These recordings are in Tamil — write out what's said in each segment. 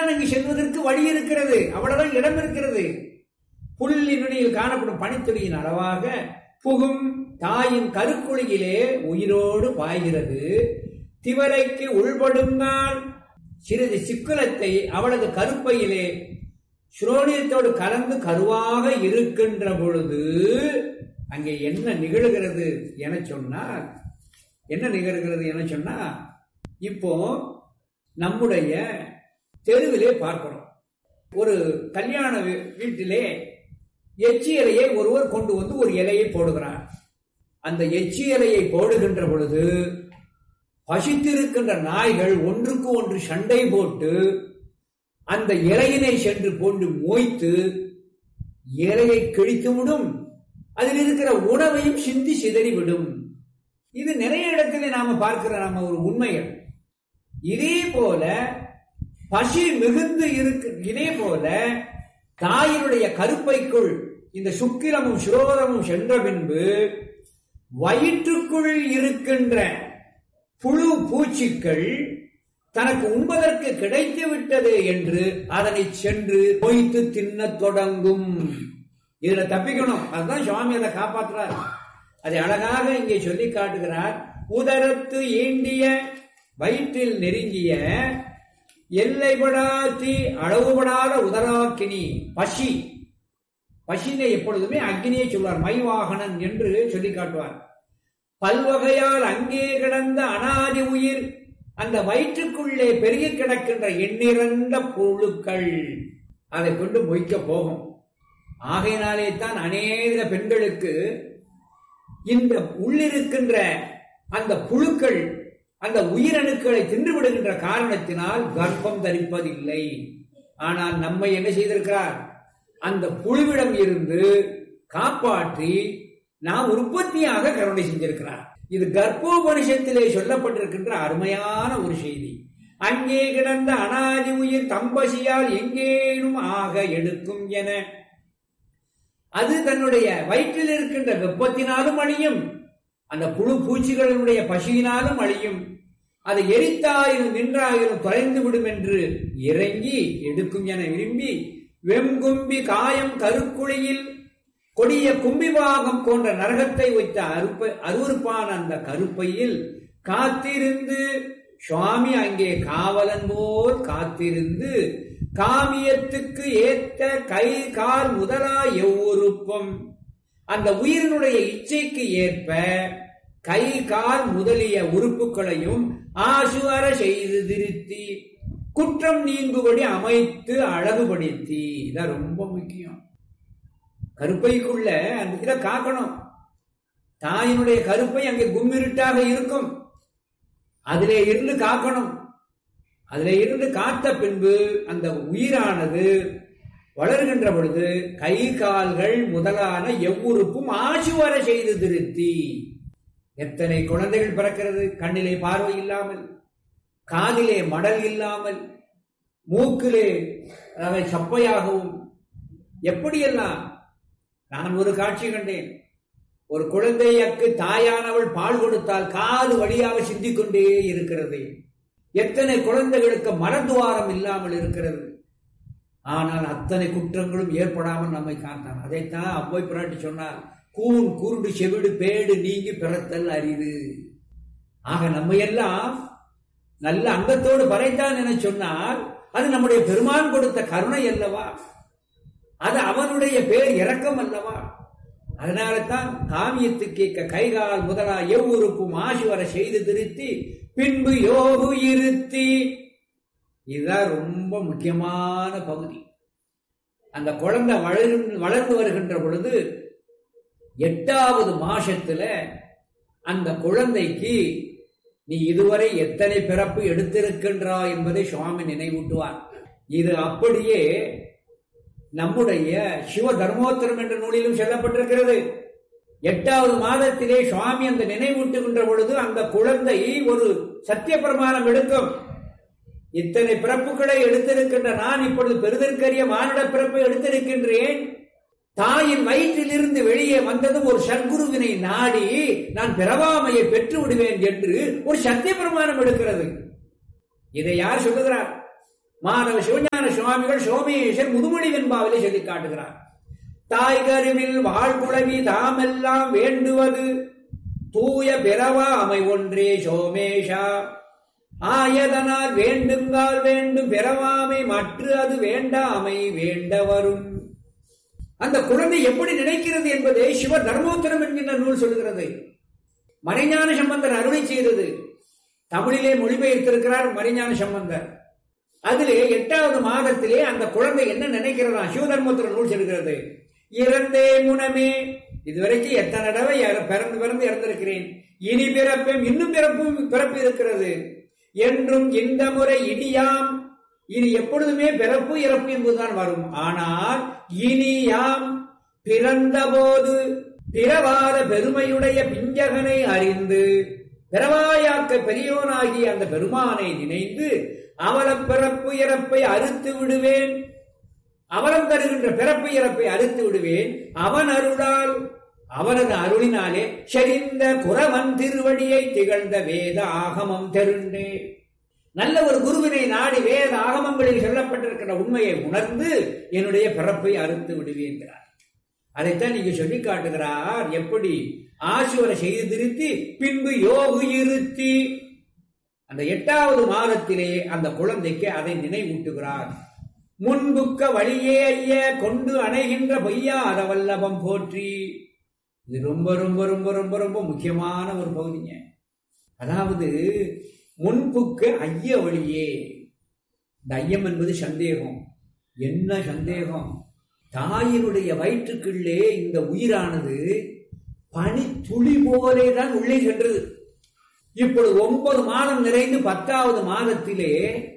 தான் அங்கு செல்வதற்கு வழி இருக்கிறது அவ்வளவுதான் இடம் இருக்கிறது புள்ளி நுனியில் காணப்படும் பனித்துளியின் அளவாக புகும் தாயின் கருக்குழியிலே உயிரோடு பாய்கிறது திவலைக்கு உள்படுங்கால் சிறிது சிக்குலத்தை அவளது கருப்பையிலே சுரோனியத்தோடு கலந்து கருவாக இருக்கின்ற பொழுது அங்கே என்ன நிகழ்கிறது என சொன்னால் என்ன நிகழ்கிறது என சொன்னா இப்போ நம்முடைய தெருவிலே பார்க்கிறோம் ஒரு கல்யாண வீ- வீட்டிலே எச்சி இலையை ஒருவர் கொண்டு வந்து ஒரு இலையை போடுகிறார் அந்த எச்சி இலையை போடுகின்ற பொழுது பசித்திருக்கின்ற நாய்கள் ஒன்றுக்கு ஒன்று சண்டை போட்டு அந்த இலையினை சென்று கொண்டு மோய்த்து இலையை கிழித்து விடும் அதில் இருக்கிற உணவையும் சிந்தி சிதறிவிடும் இது நிறைய இடத்துல நாம பார்க்கிற நாம ஒரு உண்மைகள் இதே போல பசி மிகுந்து இருக்கு இதே போல தாயினுடைய கருப்பைக்குள் இந்த சுக்கிரமும் சுரோதமும் சென்ற பின்பு வயிற்றுக்குள் இருக்கின்ற புழு பூச்சிகள் தனக்கு உண்பதற்கு கிடைத்து விட்டது என்று அதனை சென்று பொய்த்து தின்னத் தொடங்கும் இதுல தப்பிக்கணும் அதுதான் சுவாமி அதை காப்பாற்றுறார் அதை அழகாக இங்கே சொல்லி காட்டுகிறார் உதரத்து ஈண்டிய வயிற்றில் நெருங்கிய எல்லைபடாத்தி அளவுபடாத உதராக்கினி பசி பசினை எப்பொழுதுமே அக்னியை சொல்வார் மைவாகனன் என்று சொல்லி காட்டுவார் பல்வகையால் அங்கே கிடந்த அனாதி உயிர் அந்த வயிற்றுக்குள்ளே பெருகி கிடக்கின்ற எண்ணிறந்த புழுக்கள் அதை கொண்டு மொய்க்க போகும் ஆகையினாலே தான் அநேக பெண்களுக்கு இந்த உள்ளிருக்கின்ற அந்த புழுக்கள் அந்த உயிரணுக்களை தின்று விடுகின்ற காரணத்தினால் கர்ப்பம் தரிப்பதில்லை ஆனால் நம்மை என்ன செய்திருக்கிறார் அந்த புழுவிடம் இருந்து காப்பாற்றி நாம் உற்பத்தியாக கருணை செஞ்சிருக்கிறார் இது கர்ப்போபனிஷத்திலே சொல்லப்பட்டிருக்கின்ற அருமையான ஒரு செய்தி அங்கே கிடந்த அனாதி உயிர் தம்பசியால் எங்கேனும் ஆக எடுக்கும் என அது தன்னுடைய வயிற்றில் இருக்கின்ற வெப்பத்தினாலும் அழியும் அந்த புழு பூச்சிகளினுடைய பசியினாலும் அழியும் அது எரித்தாயினும் நின்றாயினும் தொலைந்து விடும் என்று இறங்கி எடுக்கும் என விரும்பி வெம்கும்பி காயம் கருக்குழியில் கொடிய கும்பிபாகம் போன்ற நரகத்தை வைத்த அறுப்ப அருவருப்பான அந்த கருப்பையில் காத்திருந்து சுவாமி அங்கே காவலன் போல் காத்திருந்து காமியத்துக்கு ஏத்த கை கால் முதலா எவ்வுறுப்பம் அந்த உயிரினுடைய இச்சைக்கு ஏற்ப கை கால் முதலிய உறுப்புகளையும் ஆசுவர செய்து திருத்தி குற்றம் நீங்குபடி அமைத்து அழகுபடுத்தி இதான் ரொம்ப முக்கியம் கருப்பைக்குள்ள அந்த இதை காக்கணும் தாயினுடைய கருப்பை அங்கே கும்மிருட்டாக இருக்கும் அதிலே இருந்து காக்கணும் அதிலே இருந்து காத்த பின்பு அந்த உயிரானது வளர்கின்ற பொழுது கை கால்கள் முதலான எவ்வுறுப்பும் ஆசுவர செய்து திருத்தி எத்தனை குழந்தைகள் பிறக்கிறது கண்ணிலே பார்வை இல்லாமல் காதிலே மடல் இல்லாமல் மூக்கிலே அவை சப்பையாகவும் எப்படியெல்லாம் நான் ஒரு காட்சி கண்டேன் ஒரு குழந்தையக்கு தாயானவள் பால் கொடுத்தால் காது வழியாக சிந்திக் கொண்டே இருக்கிறது எத்தனை குழந்தைகளுக்கு மரத்துவாரம் இல்லாமல் இருக்கிறது ஆனால் அத்தனை குற்றங்களும் ஏற்படாமல் நம்மை காத்தான் அதைத்தான் அவ்வை பிராட்டி சொன்னார் கூன் குருடு செவிடு பேடு நீங்கி பிறத்தல் அரிது ஆக நம்ம எல்லாம் நல்ல அங்கத்தோடு பறைத்தான் என சொன்னால் அது நம்முடைய பெருமான் கொடுத்த கருணை அல்லவா அது அவனுடைய பேர் இரக்கம் அல்லவா அதனால தான் காமியத்துக்கு கைகால் முதலா எவ்வுறுப்பும் ஆசுவர செய்து திருத்தி பின்பு யோகு இருத்தி இதுதான் ரொம்ப முக்கியமான பகுதி அந்த குழந்தை வளர் வளர்ந்து வருகின்ற பொழுது எட்டாவது மாசத்துல அந்த குழந்தைக்கு நீ இதுவரை எத்தனை பிறப்பு எடுத்திருக்கின்றாய் என்பதை சுவாமி நினைவூட்டுவார் இது அப்படியே நம்முடைய சிவ தர்மோத்தரம் என்ற நூலிலும் சொல்லப்பட்டிருக்கிறது எட்டாவது மாதத்திலே சுவாமி அந்த நினைவூட்டுகின்ற பொழுது அந்த குழந்தை ஒரு சத்திய பிரமாணம் எடுக்கும் இத்தனை பிறப்புகளை எடுத்திருக்கின்ற நான் இப்பொழுது பெறுதற்கரிய மானிட பிறப்பை எடுத்திருக்கின்றேன் தாயின் வயிற்றிலிருந்து வெளியே வந்ததும் ஒரு சத்குருவினை நாடி நான் பிறவாமையை பெற்று விடுவேன் என்று ஒரு சத்திய பிரமாணம் எடுக்கிறது இதை யார் சொல்லுகிறார் மாணவ சிவஞான சுவாமிகள் சோமேஸ்வர் முதுமொழி வெண்பாவிலே சொல்லி காட்டுகிறார் தாய் கருவில் வாழ்குழவி தாமெல்லாம் வேண்டுவது தூய பிறவா அமை ஒன்றே சோமேஷா ஆயதனால் வேண்டுங்கால் வேண்டும் பிறவாமை மற்ற அது வேண்டாமை வேண்ட வரும் அந்த குழந்தை எப்படி நினைக்கிறது என்பதை சிவ தர்மோத்தரம் என்கின்ற நூல் சொல்கிறது மறைஞான சம்பந்தர் அருளை செய்தது தமிழிலே மொழிபெயர்த்திருக்கிறார் மறைஞான சம்பந்தர் அதிலே எட்டாவது மாதத்திலே அந்த குழந்தை என்ன நினைக்கிறதா சிவதர்மோத்தர நூல் சொல்கிறது இறந்தே முனமே இதுவரைக்கும் எத்தனை தடவை இற- பிறந்து பிறந்து இறந்திருக்கிறேன் இனி பிறப்பும் இன்னும் பிறப்பும் பிறப்பு இருக்கிறது என்றும் இந்த முறை இனியாம் இனி எப்பொழுதுமே பிறப்பு இறப்பு என்பதுதான் வரும் ஆனால் இனி யாம் பிறந்தபோது பிறவாத பெருமையுடைய பிஞ்சகனை அறிந்து பிறவாயாக்க பெரியோனாகி அந்த பெருமானை நினைந்து அவல பிறப்பு இறப்பை அறுத்து விடுவேன் அவலம் தருகின்ற பிறப்பு இறப்பை அறுத்து விடுவேன் அவன் அருளால் அவனது அருளினாலே செறிந்த குறவன் திருவடியை திகழ்ந்த வேத ஆகமம் தெருண்டே நல்ல ஒரு குருவினை நாடி வேத ஆகமங்களில் சொல்லப்பட்டிருக்கிற உண்மையை உணர்ந்து என்னுடைய பிறப்பை அறுத்து விடுவேன்கிறார் அதைத்தான் நீங்க சொல்லி காட்டுகிறார் எப்படி ஆசுவரை செய்து திருத்தி பின்பு யோகு இருத்தி அந்த எட்டாவது மாதத்திலே அந்த குழந்தைக்கு அதை நினைவூட்டுகிறார் முன்புக்க வழியே ஐய கொண்டு அணைகின்ற பொய்யாத வல்லபம் போற்றி இது ரொம்ப ரொம்ப ரொம்ப ரொம்ப ரொம்ப முக்கியமான ஒரு பகுதிங்க அதாவது முன்புக்கு ஐய வழியே இந்த ஐயம் என்பது சந்தேகம் என்ன சந்தேகம் தாயினுடைய வயிற்றுக்குள்ளே இந்த உயிரானது பனி துளி போலே தான் உள்ளே சென்றது இப்பொழுது ஒன்பது மாதம் நிறைந்து பத்தாவது மாதத்திலே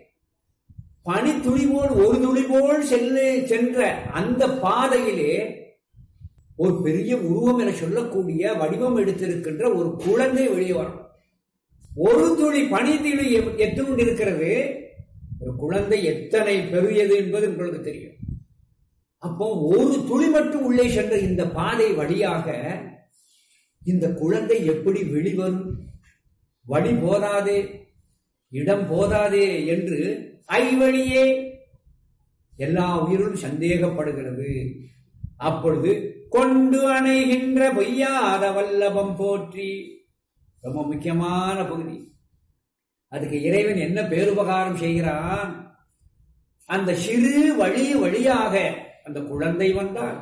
பனி துளி போல் ஒரு துளி போல் செல்ல சென்ற அந்த பாதையிலே ஒரு பெரிய உருவம் என சொல்லக்கூடிய வடிவம் எடுத்திருக்கின்ற ஒரு குழந்தை வெளியே வரும் ஒரு துளி பனி துளி எ- எத்தனை இருக்கிறது ஒரு குழந்தை எத்தனை பெரியது என்பது உங்களுக்கு தெரியும் அப்போ ஒரு துளி மட்டும் உள்ளே சென்ற இந்த பாதை வழியாக இந்த குழந்தை எப்படி வெளிவரும் வழி போதாதே இடம் போதாதே என்று ஐவழியே எல்லா உயிரும் சந்தேகப்படுகிறது அப்பொழுது கொண்டு அணைகின்ற பொய்யாத வல்லபம் போற்றி ரொம்ப முக்கியமான பகுதி அதுக்கு இறைவன் என்ன பேருபகாரம் செய்கிறான் அந்த சிறு வழி வழியாக அந்த குழந்தை வந்தால்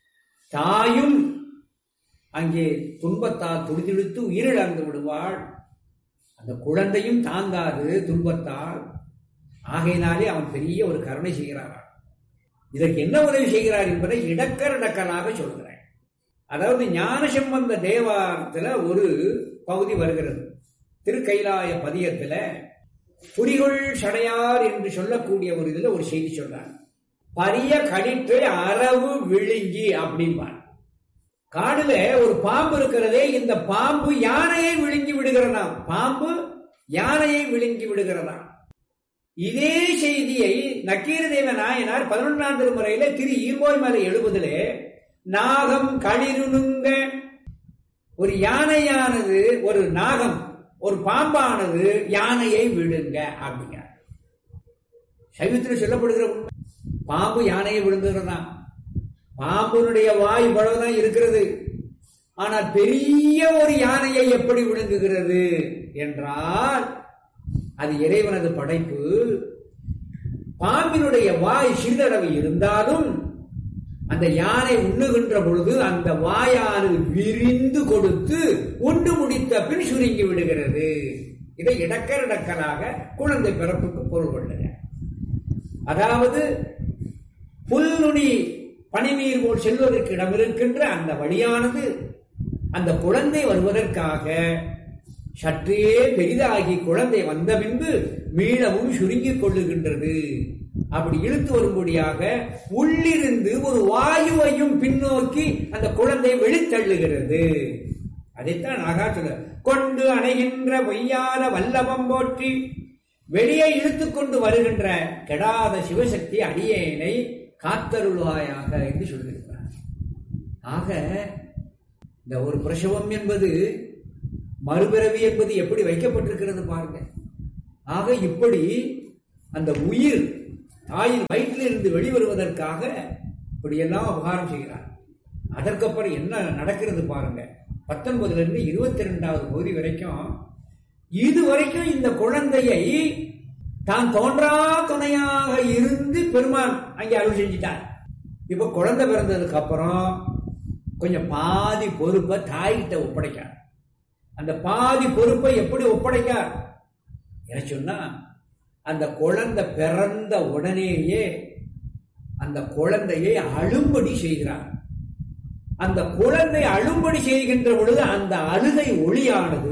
தாயும் அங்கே துன்பத்தால் துடிதுடித்து உயிரிழந்து விடுவாள் அந்த குழந்தையும் தாங்காது துன்பத்தால் ஆகையினாலே அவன் பெரிய ஒரு கருணை செய்கிறாராம் இதற்கு என்ன உதவி செய்கிறார் என்பதை இடக்கரடக்கலாக சொல்கிறேன் அதாவது ஞானசம்பந்த தேவாரத்துல ஒரு பகுதி வருகிறது திருக்கைலாய பதியத்துல புரிகொள் சடையார் என்று சொல்லக்கூடிய ஒரு இதுல ஒரு செய்தி சொல்றாங்க பரிய கடிற்றை அரவு விழுங்கி அப்படிம்பான் காடுல ஒரு பாம்பு இருக்கிறதே இந்த பாம்பு யானையை விழுங்கி விடுகிறதாம் பாம்பு யானையை விழுங்கி விடுகிறதாம் இதே செய்தியை நக்கீரதேவ நாயனார் பதினொன்றாம் திருமுறையில திரு ஈர்கோய் மலை எழுபதிலே நாகம் களிருணுங்க ஒரு யானையானது ஒரு நாகம் ஒரு பாம்பானது யானையை விழுங்க அப்படிங்க சைவத்தில் சொல்லப்படுகிற உண்மை பாம்பு யானையை விழுங்குகிறதா பாம்புனுடைய வாய் இவ்வளவுதான் இருக்கிறது ஆனால் பெரிய ஒரு யானையை எப்படி விழுங்குகிறது என்றால் அது இறைவனது படைப்பு பாம்பினுடைய வாய் சிறிதளவு இருந்தாலும் அந்த யானை உண்ணுகின்ற பொழுது அந்த வாயானது விரிந்து கொடுத்து உண்டு முடித்த பின் சுருங்கி விடுகிறது இதை இடக்கரடக்கலாக குழந்தை பிறப்புக்கு பொருள் கொள்ளுங்க அதாவது புல்நுனி பனிநீர் போல் செல்வதற்கு இடம் இருக்கின்ற அந்த வழியானது அந்த குழந்தை வருவதற்காக சற்றே பெரிதாகி குழந்தை வந்த பின்பு மீளவும் சுருங்கிக் கொள்ளுகின்றது அப்படி இழுத்து வரும்படியாக உள்ளிருந்து ஒரு வாயுவையும் பின்னோக்கி அந்த குழந்தை வெளித்தள்ளுகிறது அதைத்தான் ஆகா சொல்ல கொண்டு அணைகின்ற பொய்யாத வல்லபம் போற்றி வெளியே இழுத்துக் கொண்டு வருகின்ற கெடாத சிவசக்தி அடியேனை காத்தருள்வாயாக என்று சொல்லியிருக்கிறார் ஆக இந்த ஒரு பிரசவம் என்பது மறுபிறவி என்பது எப்படி வைக்கப்பட்டிருக்கிறது பாருங்க ஆக இப்படி அந்த உயிர் தாயின் வயிற்றிலிருந்து வெளிவருவதற்காக இப்படியெல்லாம் உபகாரம் செய்கிறார் அதற்கப்புறம் என்ன நடக்கிறது பாருங்க பத்தொன்பதுல இருந்து இருபத்தி ரெண்டாவது பகுதி வரைக்கும் இது வரைக்கும் இந்த குழந்தையை தான் தோன்றா துணையாக இருந்து பெருமான் அங்கே அருள் செஞ்சிட்டார் இப்ப குழந்தை பிறந்ததுக்கு அப்புறம் கொஞ்சம் பாதி பொறுப்பை தாய்கிட்ட ஒப்படைக்கார் அந்த பாதி பொறுப்பை எப்படி ஒப்படைக்கார் என்ன சொன்னா அந்த குழந்தை பிறந்த உடனேயே அந்த குழந்தையை அழும்படி செய்கிறார் அந்த குழந்தை அழும்படி செய்கின்ற பொழுது அந்த அழுகை ஒளியானது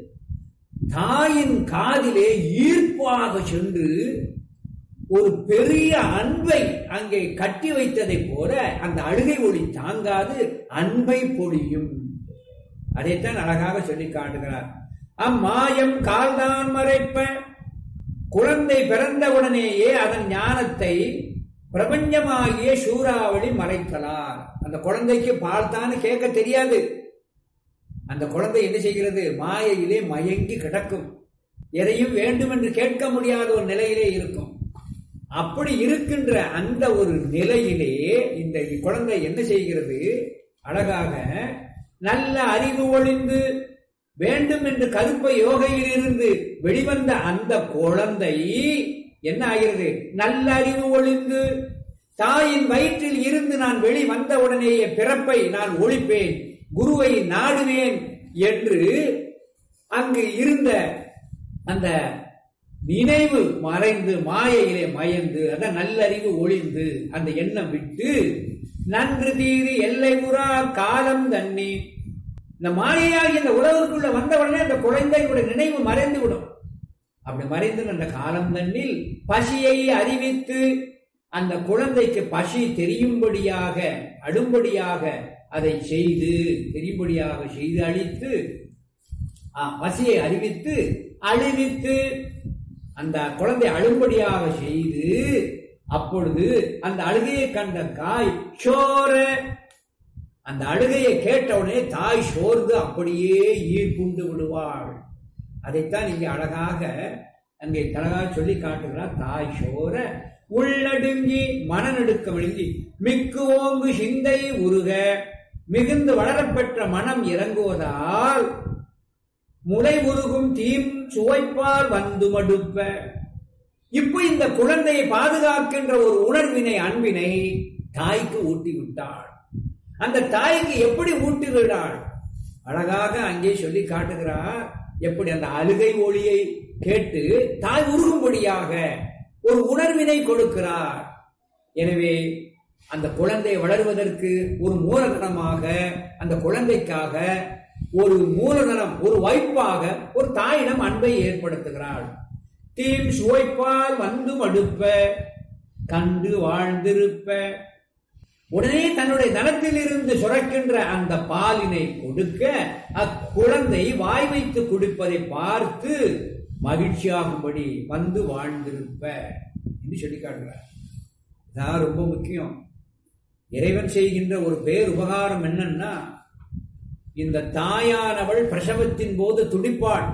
தாயின் காதிலே ஈர்ப்பாக சென்று ஒரு பெரிய அன்பை அங்கே கட்டி வைத்ததை போல அந்த அழுகை ஒளி தாங்காது அன்பை பொழியும் அதைத்தான் அழகாக சொல்லி காட்டுகிறார் அம்மாயம் கால்தான் மறைப்ப குழந்தை பிறந்தவுடனேயே அதன் ஞானத்தை பிரபஞ்சமாகிய சூறாவளி மறைத்தலார் அந்த குழந்தைக்கு பால் தான் கேட்க தெரியாது அந்த குழந்தை என்ன செய்கிறது மாயையிலே மயங்கி கிடக்கும் எதையும் வேண்டும் என்று கேட்க முடியாத ஒரு நிலையிலே இருக்கும் அப்படி இருக்கின்ற அந்த ஒரு நிலையிலே இந்த குழந்தை என்ன செய்கிறது அழகாக நல்ல அறிவு ஒளிந்து வேண்டும் என்று கருப்ப யோகையில் இருந்து வெளிவந்த அந்த குழந்தை என்ன ஆகிறது நல்ல அறிவு ஒளிந்து தாயின் வயிற்றில் இருந்து நான் வெளி வந்த உடனேயே பிறப்பை நான் ஒழிப்பேன் குருவை நாடுவேன் என்று அங்கு இருந்த அந்த நினைவு மறைந்து மாயையிலே மயந்து அந்த நல்லறிவு ஒளிந்து அந்த எண்ணம் விட்டு நன்று தீது எல்லை உறா காலம் தண்ணி இந்த மாயையாகி இந்த உலகுக்குள்ள வந்தவுடனே அந்த குழந்தைகளுடைய நினைவு மறைந்து விடும் அப்படி மறைந்து அந்த காலம் தண்ணில் பசியை அறிவித்து அந்த குழந்தைக்கு பசி தெரியும்படியாக அடும்படியாக அதை செய்து தெரியும்படியாக செய்து அழித்து பசியை அறிவித்து அழிவித்து அந்த குழந்தை அழும்படியாக செய்து அப்பொழுது அந்த அழுகையை கண்ட காய் சோர அந்த அழுகையை கேட்டவுடனே தாய் சோர்ந்து அப்படியே ஈர்ப்புண்டு விடுவாள் அதைத்தான் இங்கே அழகாக அங்கே அழகாக சொல்லி காட்டுகிறார் தாய் சோர உள்ளடுங்கி மனநடுக்க விழுங்கி மிக்கு ஓங்கு சிந்தை உருக மிகுந்து வளரப்பெற்ற மனம் இறங்குவதால் முளை உருகும் தீம் சுவைப்பால் வந்து மடுப்ப இப்போ இந்த குழந்தையை பாதுகாக்கின்ற ஒரு உணர்வினை அன்பினை தாய்க்கு ஊட்டி விட்டாள் அந்த தாய்க்கு எப்படி ஊட்டி விடாள் அழகாக அங்கே சொல்லி காட்டுகிறார் எப்படி அந்த அழுகை ஒளியை கேட்டு தாய் உருகும்படியாக ஒரு உணர்வினை கொடுக்கிறார் எனவே அந்த குழந்தை வளருவதற்கு ஒரு மூலதனமாக அந்த குழந்தைக்காக ஒரு மூலதனம் ஒரு வாய்ப்பாக ஒரு தாயிடம் அன்பை ஏற்படுத்துகிறாள் தீம் சுவைப்பால் வந்து மடுப்ப கண்டு வாழ்ந்திருப்ப உடனே தன்னுடைய தனத்திலிருந்து சுரக்கின்ற அந்த பாலினை கொடுக்க அக்குழந்தை வாய் வைத்து குடிப்பதை பார்த்து மகிழ்ச்சியாகும்படி வந்து வாழ்ந்திருப்ப என்று சொல்லி காட்டுறார் இதான் ரொம்ப முக்கியம் இறைவன் செய்கின்ற ஒரு பேர் உபகாரம் என்னன்னா இந்த தாயானவள் பிரசவத்தின் போது துடிப்பாள்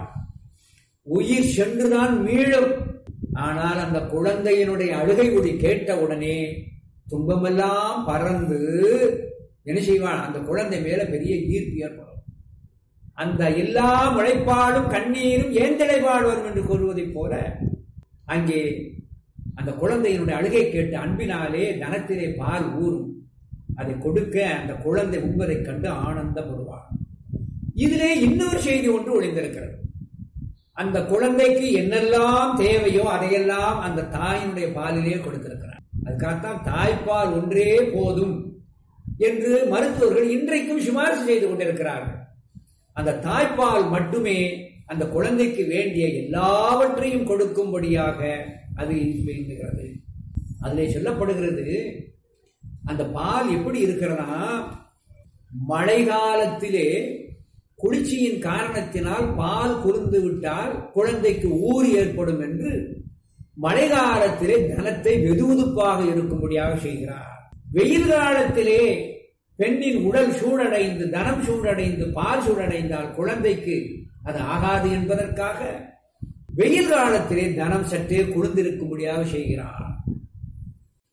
உயிர் சென்றுதான் மீளும் ஆனால் அந்த குழந்தையினுடைய அழுகை ஒளி கேட்ட உடனே துன்பமெல்லாம் பறந்து என்ன செய்வான் அந்த குழந்தை மேல பெரிய ஈர்ப்பு ஏற்படும் அந்த எல்லா முளைப்பாடும் கண்ணீரும் ஏந்தடைபாடு வரும் என்று கூறுவதைப் போல அங்கே அந்த குழந்தையினுடைய அழுகை கேட்டு அன்பினாலே தனத்திலே பால் ஊறும் அதை கொடுக்க அந்த குழந்தை உண்பதை கண்டு ஆனந்தப்படுவார் இதிலே இன்னொரு செய்தி ஒன்று ஒளிந்திருக்கிறது அந்த குழந்தைக்கு என்னெல்லாம் தேவையோ அதையெல்லாம் அந்த தாயினுடைய பாலிலே கொடுத்திருக்கிறார் அதுக்காகத்தான் தாய்ப்பால் ஒன்றே போதும் என்று மருத்துவர்கள் இன்றைக்கும் சிபாரிசு செய்து கொண்டிருக்கிறார்கள் அந்த தாய்ப்பால் மட்டுமே அந்த குழந்தைக்கு வேண்டிய எல்லாவற்றையும் கொடுக்கும்படியாக அது வேண்டுகிறது அதிலே சொல்லப்படுகிறது அந்த பால் எப்படி இருக்கிறதா மழை காலத்திலே குளிர்ச்சியின் காரணத்தினால் பால் குறுந்து விட்டால் குழந்தைக்கு ஊர் ஏற்படும் என்று மழை காலத்திலே தனத்தை வெதுவெதுப்பாக இருக்கும்படியாக செய்கிறார் வெயில் காலத்திலே பெண்ணின் உடல் சூடடைந்து தனம் சூடடைந்து பால் சூடடைந்தால் குழந்தைக்கு அது ஆகாது என்பதற்காக வெயில் காலத்திலே தனம் சற்றே குளிர்ந்திருக்கும்படியாக செய்கிறார்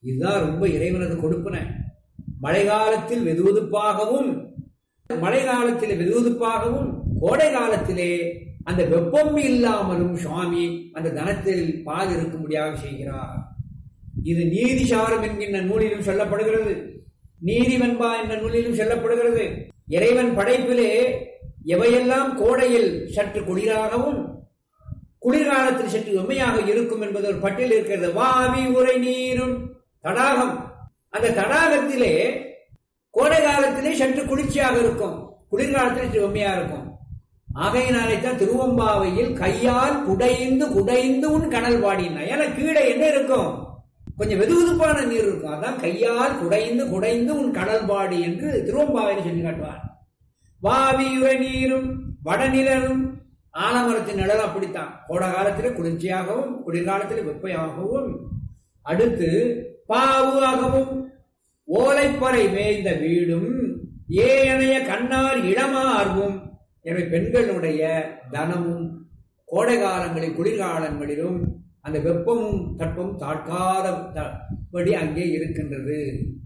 இதுதான் ரொம்ப இறைவனது கொடுப்பன மழை காலத்தில் வெதுவெதுப்பாகவும் மழை காலத்திலே வெதுவெதுப்பாகவும் கோடை காலத்திலே அந்த வெப்பம் இல்லாமலும் சுவாமி அந்த தனத்தில் பால் இருக்கும்படியாக செய்கிறார் இது நீதிசாரம் என்கின்ற நூலிலும் சொல்லப்படுகிறது நீதிவன்பா என்ற நூலிலும் சொல்லப்படுகிறது இறைவன் படைப்பிலே எவையெல்லாம் கோடையில் சற்று குளிராகவும் குளிர்காலத்தில் சற்று வெம்மையாக இருக்கும் என்பது ஒரு பட்டியல் இருக்கிறது வாவி உரை நீரும் தடாகம் அந்த தடாகத்திலே கோடை காலத்திலே சற்று குளிர்ச்சியாக இருக்கும் குளிர்காலத்தில் சற்று வெம்மையா இருக்கும் ஆகையினாலே தான் திருவம்பாவையில் கையால் குடைந்து குடைந்து உன் கடல் பாடினா ஏன்னா கீழே என்ன இருக்கும் கொஞ்சம் வெதுவெதுப்பான நீர் இருக்கும் அதான் கையால் குடைந்து குடைந்து உன் கடல் பாடி என்று திருவம்பாவையில் சொல்லி காட்டுவார் வாவியுற நீரும் வடநிலரும் ஆலமரத்தின் நிழல் அப்படித்தான் கோடை காலத்தில் குளிர்ச்சியாகவும் குளிர்காலத்தில் வெப்பையாகவும் அடுத்து பாவுவாகவும் ஓலைப்பறை மேய்ந்த வீடும் ஏனைய கண்ணார் இளமார்வும் எனவே பெண்களுடைய தனமும் கோடை காலங்களில் குளிர்காலங்களிலும் அந்த வெப்பமும் தட்பமும் தாட்காதபடி அங்கே இருக்கின்றது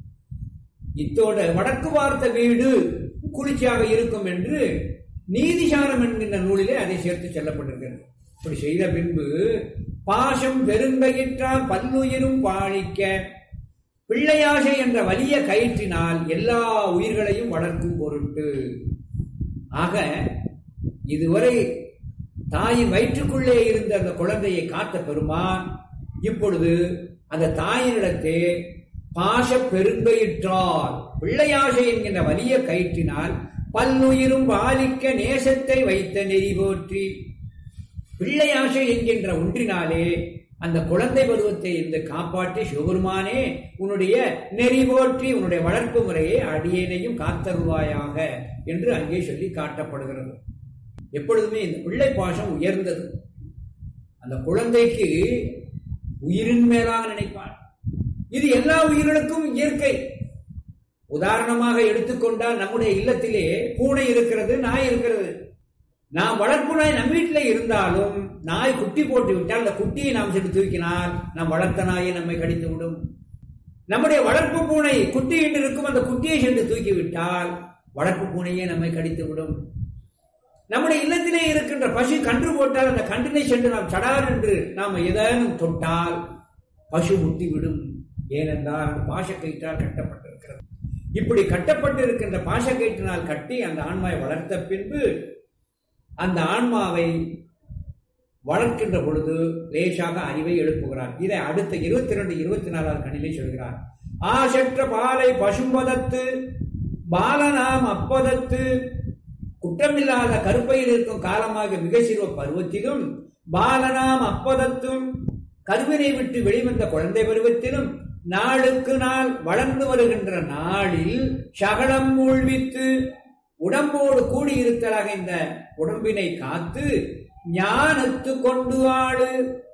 இத்தோட வடக்கு பார்த்த வீடு குளிர்ச்சியாக இருக்கும் என்று நீதிசாரம் என்கின்ற நூலிலே அதை சேர்த்து சொல்லப்பட்டிருக்கிறது இப்படி செய்த பின்பு பாசம் பெருங்கயிற்றால் பல்லுயிரும் பாழிக்க பிள்ளையாசை என்ற வலிய கயிற்றினால் எல்லா உயிர்களையும் வளர்க்கும் பொருட்டு ஆக இதுவரை தாயின் வயிற்றுக்குள்ளே இருந்த அந்த குழந்தையை காத்த பெருமான் இப்பொழுது அந்த தாயினிடத்தே பாச பெருங்கயிற்றால் பிள்ளையாசை என்கின்ற வலிய கயிற்றினால் பல்லுயிரும் பாலிக்க நேசத்தை வைத்த நெறி போற்றி பிள்ளையாசை என்கின்ற ஒன்றினாலே அந்த குழந்தை பருவத்தை இந்த காப்பாற்றி சிவபெருமானே உன்னுடைய நெறி போற்றி உன்னுடைய வளர்ப்பு முறையை அடியேனையும் காத்தருவாயாக என்று அங்கே சொல்லி காட்டப்படுகிறது எப்பொழுதுமே இந்த பிள்ளை பாசம் உயர்ந்தது அந்த குழந்தைக்கு உயிரின் மேலாக நினைப்பான் இது எல்லா உயிர்களுக்கும் இயற்கை உதாரணமாக எடுத்துக்கொண்டால் நம்முடைய இல்லத்திலே பூனை இருக்கிறது நாய் இருக்கிறது நாம் வளர்ப்பு நாய் நம் வீட்டில் இருந்தாலும் நாய் குட்டி போட்டு விட்டால் அந்த குட்டியை நாம் சென்று தூக்கினால் நாம் வளர்த்த நாயை நம்மை கடித்து விடும் நம்முடைய வளர்ப்பு பூனை குட்டி என்று இருக்கும் அந்த குட்டியை சென்று தூக்கி விட்டால் வளர்ப்பு பூனையே நம்மை கடித்து விடும் நம்முடைய இல்லத்திலே இருக்கின்ற பசு கன்று போட்டால் அந்த கன்றினை சென்று நாம் சடார் என்று நாம் ஏதேனும் தொட்டால் பசு முட்டி விடும் ஏனென்றால் அந்த பாசக்கயிற்றால் கட்டப்பட்டிருக்கிறது இப்படி கட்டப்பட்டு இருக்கின்ற பாசக்கயிற்றினால் கட்டி அந்த ஆன்மாவை வளர்த்த பின்பு அந்த ஆன்மாவை வளர்க்கின்ற பொழுது லேசாக அறிவை எழுப்புகிறார் இதை அடுத்த இருபத்தி ரெண்டு இருபத்தி நாலாவது கணிலே சொல்கிறார் ஆசற்ற பாலை பசும்பதத்து பாலனாம் அப்பதத்து குற்றமில்லாத கருப்பையில் இருக்கும் காலமாக மிக சிறுவ பருவத்திலும் பாலனாம் அப்பதத்தும் கருவினை விட்டு வெளிவந்த குழந்தை பருவத்திலும் நாளுக்கு நாள் வளர்ந்து வருகின்ற நாளில் சகலம் மூழ்வித்து உடம்போடு கூடியிருத்தலாக இந்த உடம்பினை காத்து ஞானத்து கொண்டு ஆடு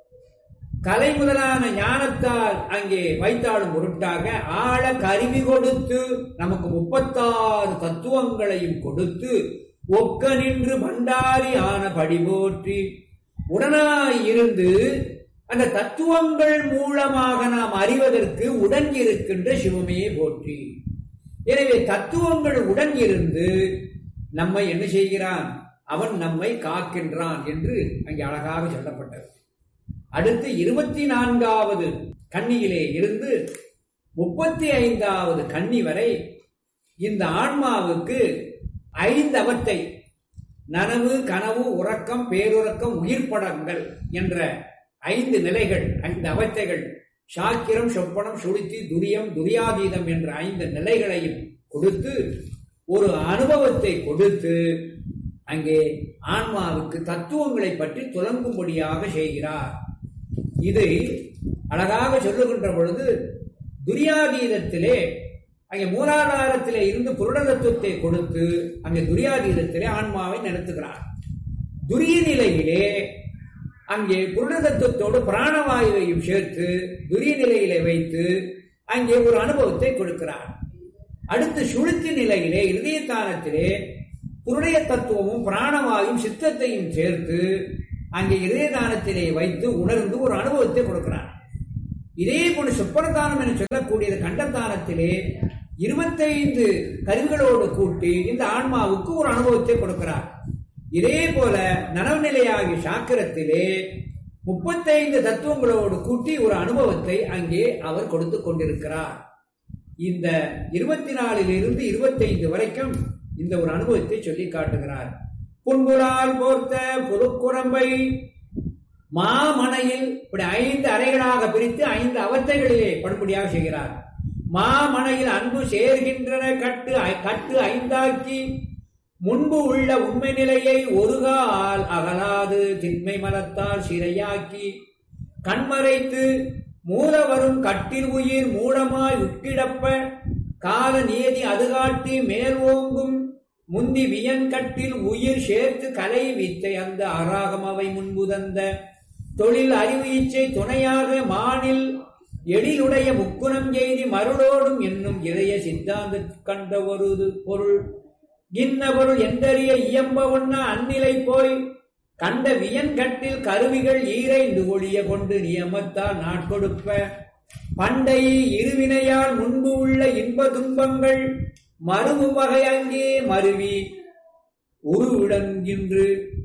கலை முதலான ஞானத்தால் அங்கே வைத்தாடும் பொருட்டாக ஆழ கருவி கொடுத்து நமக்கு முப்பத்தாறு தத்துவங்களையும் கொடுத்து ஒக்க நின்று பண்டாரி ஆன படி போற்றி உடனாய் இருந்து அந்த தத்துவங்கள் மூலமாக நாம் அறிவதற்கு உடன் இருக்கின்ற சிவமே போற்றி எனவே தத்துவங்கள் உடன் இருந்து நம்மை என்ன செய்கிறான் அவன் நம்மை காக்கின்றான் என்று அங்கே அழகாக சொல்லப்பட்டது அடுத்து இருபத்தி நான்காவது கன்னியிலே இருந்து முப்பத்தி ஐந்தாவது கன்னி வரை இந்த ஆன்மாவுக்கு ஐந்து அவத்தை நனவு கனவு உறக்கம் பேருறக்கம் உயிர்ப்படங்கள் என்ற ஐந்து நிலைகள் ஐந்து அவத்தைகள் சாக்கிரம் சொப்பனம் சுளுத்தி துரியம் துரியாதீதம் என்ற ஐந்து நிலைகளையும் கொடுத்து ஒரு அனுபவத்தை கொடுத்து அங்கே ஆன்மாவுக்கு தத்துவங்களை பற்றி துலங்கும்படியாக செய்கிறார் இதை அழகாக சொல்லுகின்ற பொழுது துரியாதீதத்திலே அங்கே மூலாதாரத்திலே இருந்து புருடதத்துவத்தை கொடுத்து அங்கே துரியாதீதத்திலே ஆன்மாவை நடத்துகிறார் துரிய நிலையிலே அங்கே புருடதத்துவத்தோடு பிராணவாயுவையும் சேர்த்து துரிய நிலையிலே வைத்து அங்கே ஒரு அனுபவத்தை கொடுக்கிறார் அடுத்து சுழுத்தி நிலையிலே இதயத்தானத்திலே புருடைய தத்துவமும் பிராணவாயும் சித்தத்தையும் சேர்த்து அங்கே இதயதானத்திலே வைத்து உணர்ந்து ஒரு அனுபவத்தை கொடுக்கிறார் இதே போல சுப்பரதானம் என சொல்லக்கூடியது கண்டத்தானத்திலே இருபத்தைந்து கருவிகளோடு கூட்டி இந்த ஆன்மாவுக்கு ஒரு அனுபவத்தை கொடுக்கிறார் இதே போல நனவு நிலையாகிய சாக்கிரத்திலே முப்பத்தைந்து தத்துவங்களோடு கூட்டி ஒரு அனுபவத்தை அங்கே அவர் கொடுத்து கொண்டிருக்கிறார் இந்த இருபத்தி நாலிலிருந்து இருபத்தைந்து வரைக்கும் இந்த ஒரு அனுபவத்தை சொல்லி காட்டுகிறார் புன்புலால் போர்த்த புதுக்குரம்பை மாமனையில் இப்படி ஐந்து அறைகளாக பிரித்து ஐந்து அவத்தைகளிலே படும்படியாக செய்கிறார் மாமனையில் அன்பு சேர்கின்றன கட்டு கட்டு ஐந்தாக்கி முன்பு உள்ள உண்மை நிலையை ஒருகால் அகலாது திண்மை மலத்தால் சிறையாக்கி கண்மறைத்து மூல வரும் கட்டில் உயிர் மூடமாய் உட்கிடப்ப கால நியதி அதுகாட்டி மேல் ஓங்கும் முந்தி வியன் கட்டில் உயிர் சேர்த்து கலை வித்தை அந்த அராகம் அவை முன்பு தந்த தொழில் அறிவு இச்சை துணையாக மானில் எழிலுடைய முக்குணம் எய்தி மருளோடும் என்னும் இறைய சித்தாந்த கண்ட ஒரு பொருள் இன்ன பொருள் எந்தறிய இயம்ப ஒண்ண அந்நிலை போய் கண்ட வியன் கட்டில் கருவிகள் ஈரைந்து ஒழிய கொண்டு நியமத்தால் நாட்கொடுப்ப பண்டை இருவினையால் முன்பு உள்ள இன்ப துன்பங்கள் மறுவு வகை அங்கே மருவி உருவிடங்கின்று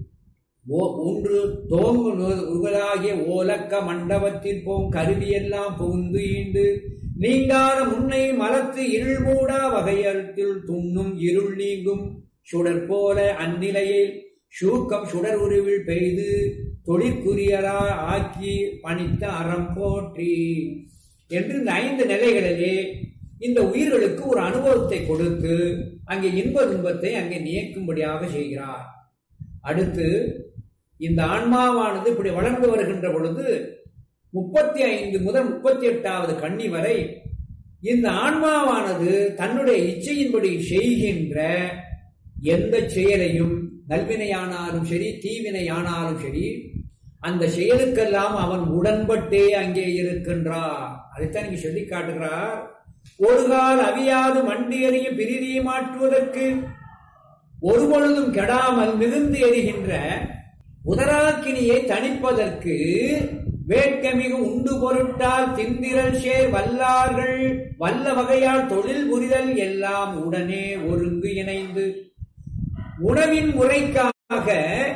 ஒன்று தோங்குகளாகிய ஓலக்க மண்டபத்தில் போம் கருவியெல்லாம் புகுந்து ஈண்டு நீங்காத முன்னை மலத்து இருள் மூடா வகையத்தில் துண்ணும் இருள் நீங்கும் சுடர் போல அந்நிலையை சூக்கம் சுடர் உருவில் பெய்து தொழிற்குரியரா ஆக்கி பணித்த அறம் போற்றி என்று இந்த ஐந்து நிலைகளிலே இந்த உயிர்களுக்கு ஒரு அனுபவத்தை கொடுத்து அங்கே இன்ப துன்பத்தை அங்கே நியக்கும்படியாக செய்கிறார் அடுத்து இந்த ஆன்மாவானது இப்படி வளர்ந்து வருகின்ற பொழுது முப்பத்தி ஐந்து முதல் முப்பத்தி எட்டாவது கண்ணி வரை இந்த ஆன்மாவானது தன்னுடைய இச்சையின்படி செய்கின்ற எந்த செயலையும் நல்வினையானாலும் சரி தீவினையானாலும் சரி அந்த செயலுக்கெல்லாம் அவன் உடன்பட்டே அங்கே இருக்கின்றார் அதைத்தான் இங்கே சொல்லி காட்டுகிறார் ஒரு கால் அவியாது மண்டி எறிய பிரிதியை மாற்றுவதற்கு ஒரு பொழுதும் கெடாமல் மிகுந்து எரிகின்ற உதராக்கினியை தணிப்பதற்கு வேட்கமிகு உண்டு பொருட்டால் திந்திரல் சேர் வல்லார்கள் வல்ல வகையால் தொழில் புரிதல் எல்லாம் உடனே ஒருங்கு இணைந்து உணவின் முறைக்காக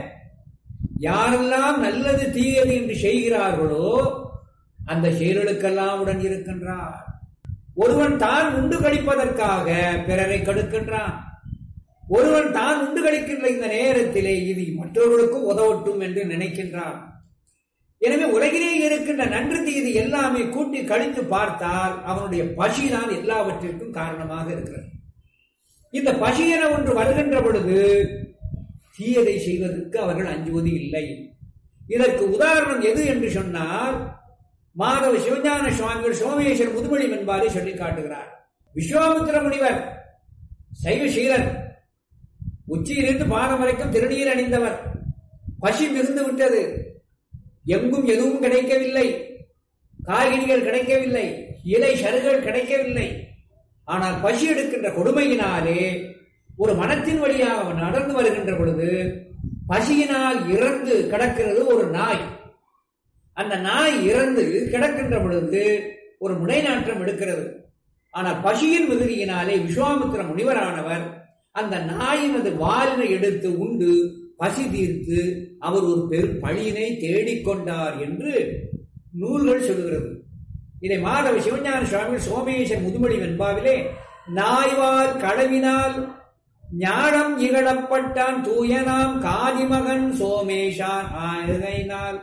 யாரெல்லாம் நல்லது தீயது என்று செய்கிறார்களோ அந்த செயல்களுக்கெல்லாம் உடன் இருக்கின்றார் ஒருவன் தான் உண்டு கழிப்பதற்காக பிறரை கடுக்கின்றான் ஒருவன் தான் உண்டு கழிக்கின்ற இந்த நேரத்திலே இது மற்றவர்களுக்கும் உதவட்டும் என்று நினைக்கின்றான் எனவே உலகிலே இருக்கின்ற நன்று தீது எல்லாமே கூட்டி கழித்து பார்த்தால் அவனுடைய பசிதான் எல்லாவற்றிற்கும் காரணமாக இருக்கிறது இந்த பசி என ஒன்று வருகின்ற பொழுது தீயதை செய்வதற்கு அவர்கள் அஞ்சுவது இல்லை இதற்கு உதாரணம் எது என்று சொன்னால் மாதவ சிவஞான சுவாமிகள் சோமேஸ்வர் முதுமொழி என்பாரை சொல்லி காட்டுகிறார் விஸ்வாமித்திர முனிவர் சைவ சீலர் உச்சியிலிருந்து பாதம் வரைக்கும் திருநீர் அணிந்தவர் பசி மிகுந்து விட்டது எங்கும் எதுவும் கிடைக்கவில்லை காய்கறிகள் கிடைக்கவில்லை இலை சருகள் கிடைக்கவில்லை ஆனால் பசி எடுக்கின்ற கொடுமையினாலே ஒரு மனத்தின் வழியாக அவன் நடந்து வருகின்ற பொழுது பசியினால் இறந்து கிடக்கிறது ஒரு நாய் அந்த நாய் இறந்து கிடக்கின்ற பொழுது ஒரு முனைநாற்றம் எடுக்கிறது ஆனால் பசியின் மிகுதியினாலே விஸ்வாமித்திர முனிவரானவர் அந்த நாயினது வாலினை எடுத்து உண்டு பசி தீர்த்து அவர் ஒரு பெரும் பழியினை தேடிக்கொண்டார் என்று நூல்கள் சொல்கிறது இதை மாதவ சிவஞான சுவாமி சோமேசன் முதுமொழி வெண்பாவிலே நாய்வால் களவினால் ஞானம் இகழப்பட்டான் தூயனாம் காதிமகன் சோமேஷான் ஆயுதைனால்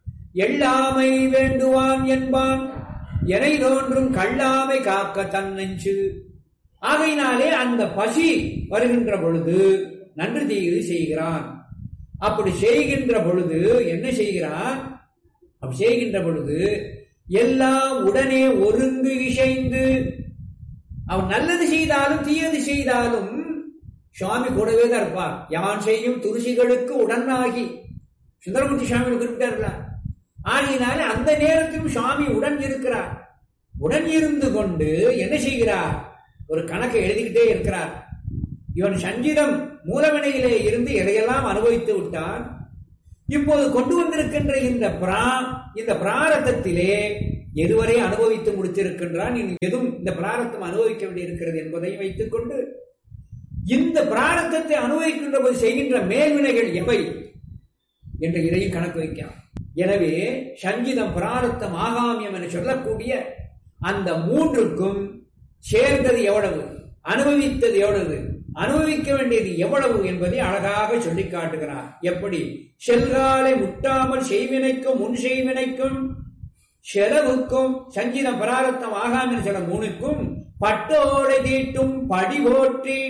எள்ளாமை வேண்டுவான் என்பான் எனை தோன்றும் கள்ளாமை காக்க தன்னெஞ்சு ஆகையினாலே அந்த பசி வருகின்ற பொழுது நன்று தீது செய்கிறான் அப்படி செய்கின்ற பொழுது என்ன செய்கிறான் அப்படி செய்கின்ற பொழுது எல்லாம் உடனே ஒருங்கு இசைந்து அவன் நல்லது செய்தாலும் தீயது செய்தாலும் சுவாமி கூடவே தான் இருப்பார் யான் செய்யும் துருசிகளுக்கு உடனாகி சுந்தரமூர்த்தி சுவாமி குறிப்பிட்டார்களா ஆகினாலே அந்த நேரத்திலும் சுவாமி உடன் இருக்கிறார் உடன் இருந்து கொண்டு என்ன செய்கிறார் ஒரு கணக்கை எழுதிக்கிட்டே இருக்கிறார் இவன் சஞ்சிதம் மூலவினையிலே இருந்து எதையெல்லாம் அனுபவித்து விட்டான் இப்போது கொண்டு வந்திருக்கின்ற இந்த பிரா இந்த பிராரதத்திலே எதுவரை அனுபவித்து முடித்திருக்கின்றான் இனி எதுவும் இந்த பிராரத்தம் அனுபவிக்க வேண்டியிருக்கிறது என்பதையும் வைத்துக் கொண்டு இந்த பிராரத்தத்தை அனுபவிக்கின்ற போது செய்கின்ற மேல்வினைகள் எவை என்று இதையும் கணக்கு வைக்கலாம் எனவே சங்கீதம் பிராரத்தம் ஆகாமியம் என சொல்லக்கூடிய அந்த மூன்றுக்கும் சேர்ந்தது எவ்வளவு அனுபவித்தது எவ்வளவு அனுபவிக்க வேண்டியது எவ்வளவு என்பதை அழகாக சொல்லி காட்டுகிறார் எப்படி செல்காலை முட்டாமல் செய்வினைக்கும் முன் செய்வினைக்கும் செலவுக்கும் சங்கீதம் பிராரத்தம் ஆகாமின்னு சொல்ல மூணுக்கும் பட்டோடை தீட்டும் படி போற்றி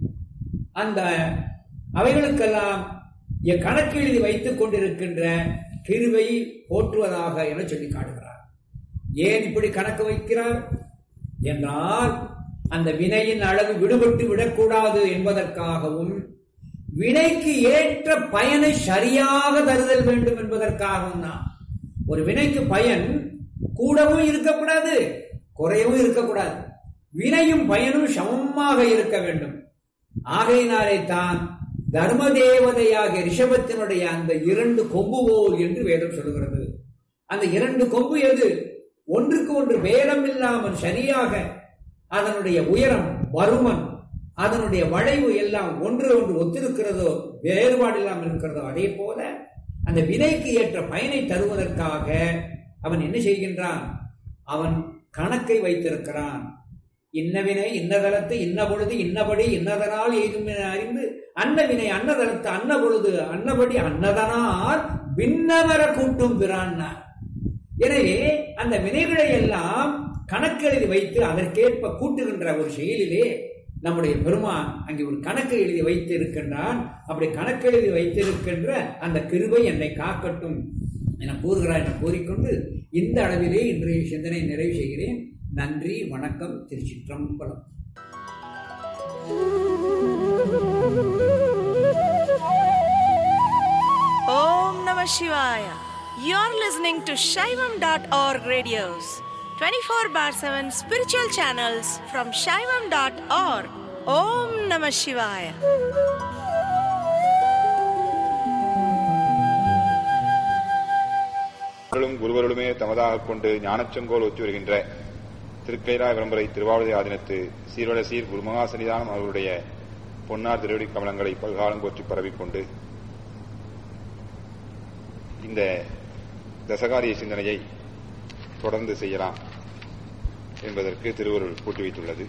அந்த அவைகளுக்கெல்லாம் என் கணக்கு எழுதி வைத்துக் கொண்டிருக்கின்ற கிருவை போற்றுவதாக என சொல்லி காட்டுகிறார் ஏன் இப்படி கணக்கு வைக்கிறார் என்றால் அந்த வினையின் அளவு விடுபட்டு விடக்கூடாது என்பதற்காகவும் வினைக்கு ஏற்ற பயனை சரியாக தருதல் வேண்டும் என்பதற்காகவும் தான் ஒரு வினைக்கு பயன் கூடவும் இருக்கக்கூடாது குறையவும் இருக்கக்கூடாது வினையும் பயனும் சமமாக இருக்க வேண்டும் ஆகையினாலே தான் தர்ம தேவதையாகிய ரிஷபத்தினுடைய அந்த இரண்டு கொம்பு போல் என்று வேதம் சொல்கிறது அந்த இரண்டு கொம்பு எது ஒன்றுக்கு ஒன்று பேரம் இல்லாமல் சரியாக அதனுடைய உயரம் பருமன் அதனுடைய வளைவு எல்லாம் ஒன்று ஒன்று ஒத்திருக்கிறதோ வேறுபாடு இல்லாமல் இருக்கிறதோ அதே போல அந்த வினைக்கு ஏற்ற பயனை தருவதற்காக அவன் என்ன செய்கின்றான் அவன் கணக்கை வைத்திருக்கிறான் இன்னவினை இன்னதளத்து இன்ன பொழுது இன்னபடி இன்னதனால் எய்தும் என அறிந்து அன்னவினை அன்னதளத்து அன்ன பொழுது அன்னபடி அன்னதனால் பின்னவர கூட்டும் பிறான்னார் எனவே அந்த வினைகளை எல்லாம் கணக்கெழுதி வைத்து அதற்கேற்ப கூட்டுகின்ற ஒரு செயலிலே நம்முடைய பெருமான் அங்கே ஒரு கணக்கு எழுதி வைத்து இருக்கின்றான் அப்படி கணக்கெழுதி வைத்திருக்கின்ற அந்த கிருபை என்னை காக்கட்டும் என கூறுகிறார் என கூறிக்கொண்டு இந்த அளவிலே இன்றைய சிந்தனை நிறைவு செய்கிறேன் நன்றி வணக்கம் திருச்சிற்றம்பலம் Om Namah Shivaya. You're listening to Shaivam.org radios, 24 bar 7 spiritual channels from Shaivam.org. Om Namah Shivaya. அருளும் குருவருளுமே தமதாக கொண்டு ஞானச்செங்கோல் ஒத்தி வருகின்ற திருக்கைலா விளம்பரை திருவாவூர் ஆதினத்து சீரோட சீர் குருமகா சன்னிதானம் அவர்களுடைய பொன்னார் திருவடி கமலங்களை பல்காலம் போற்றி பரவிக்கொண்டு இந்த தசகாரிய சிந்தனையை தொடர்ந்து செய்யலாம் என்பதற்கு திருவருள் கூட்டி வைத்துள்ளது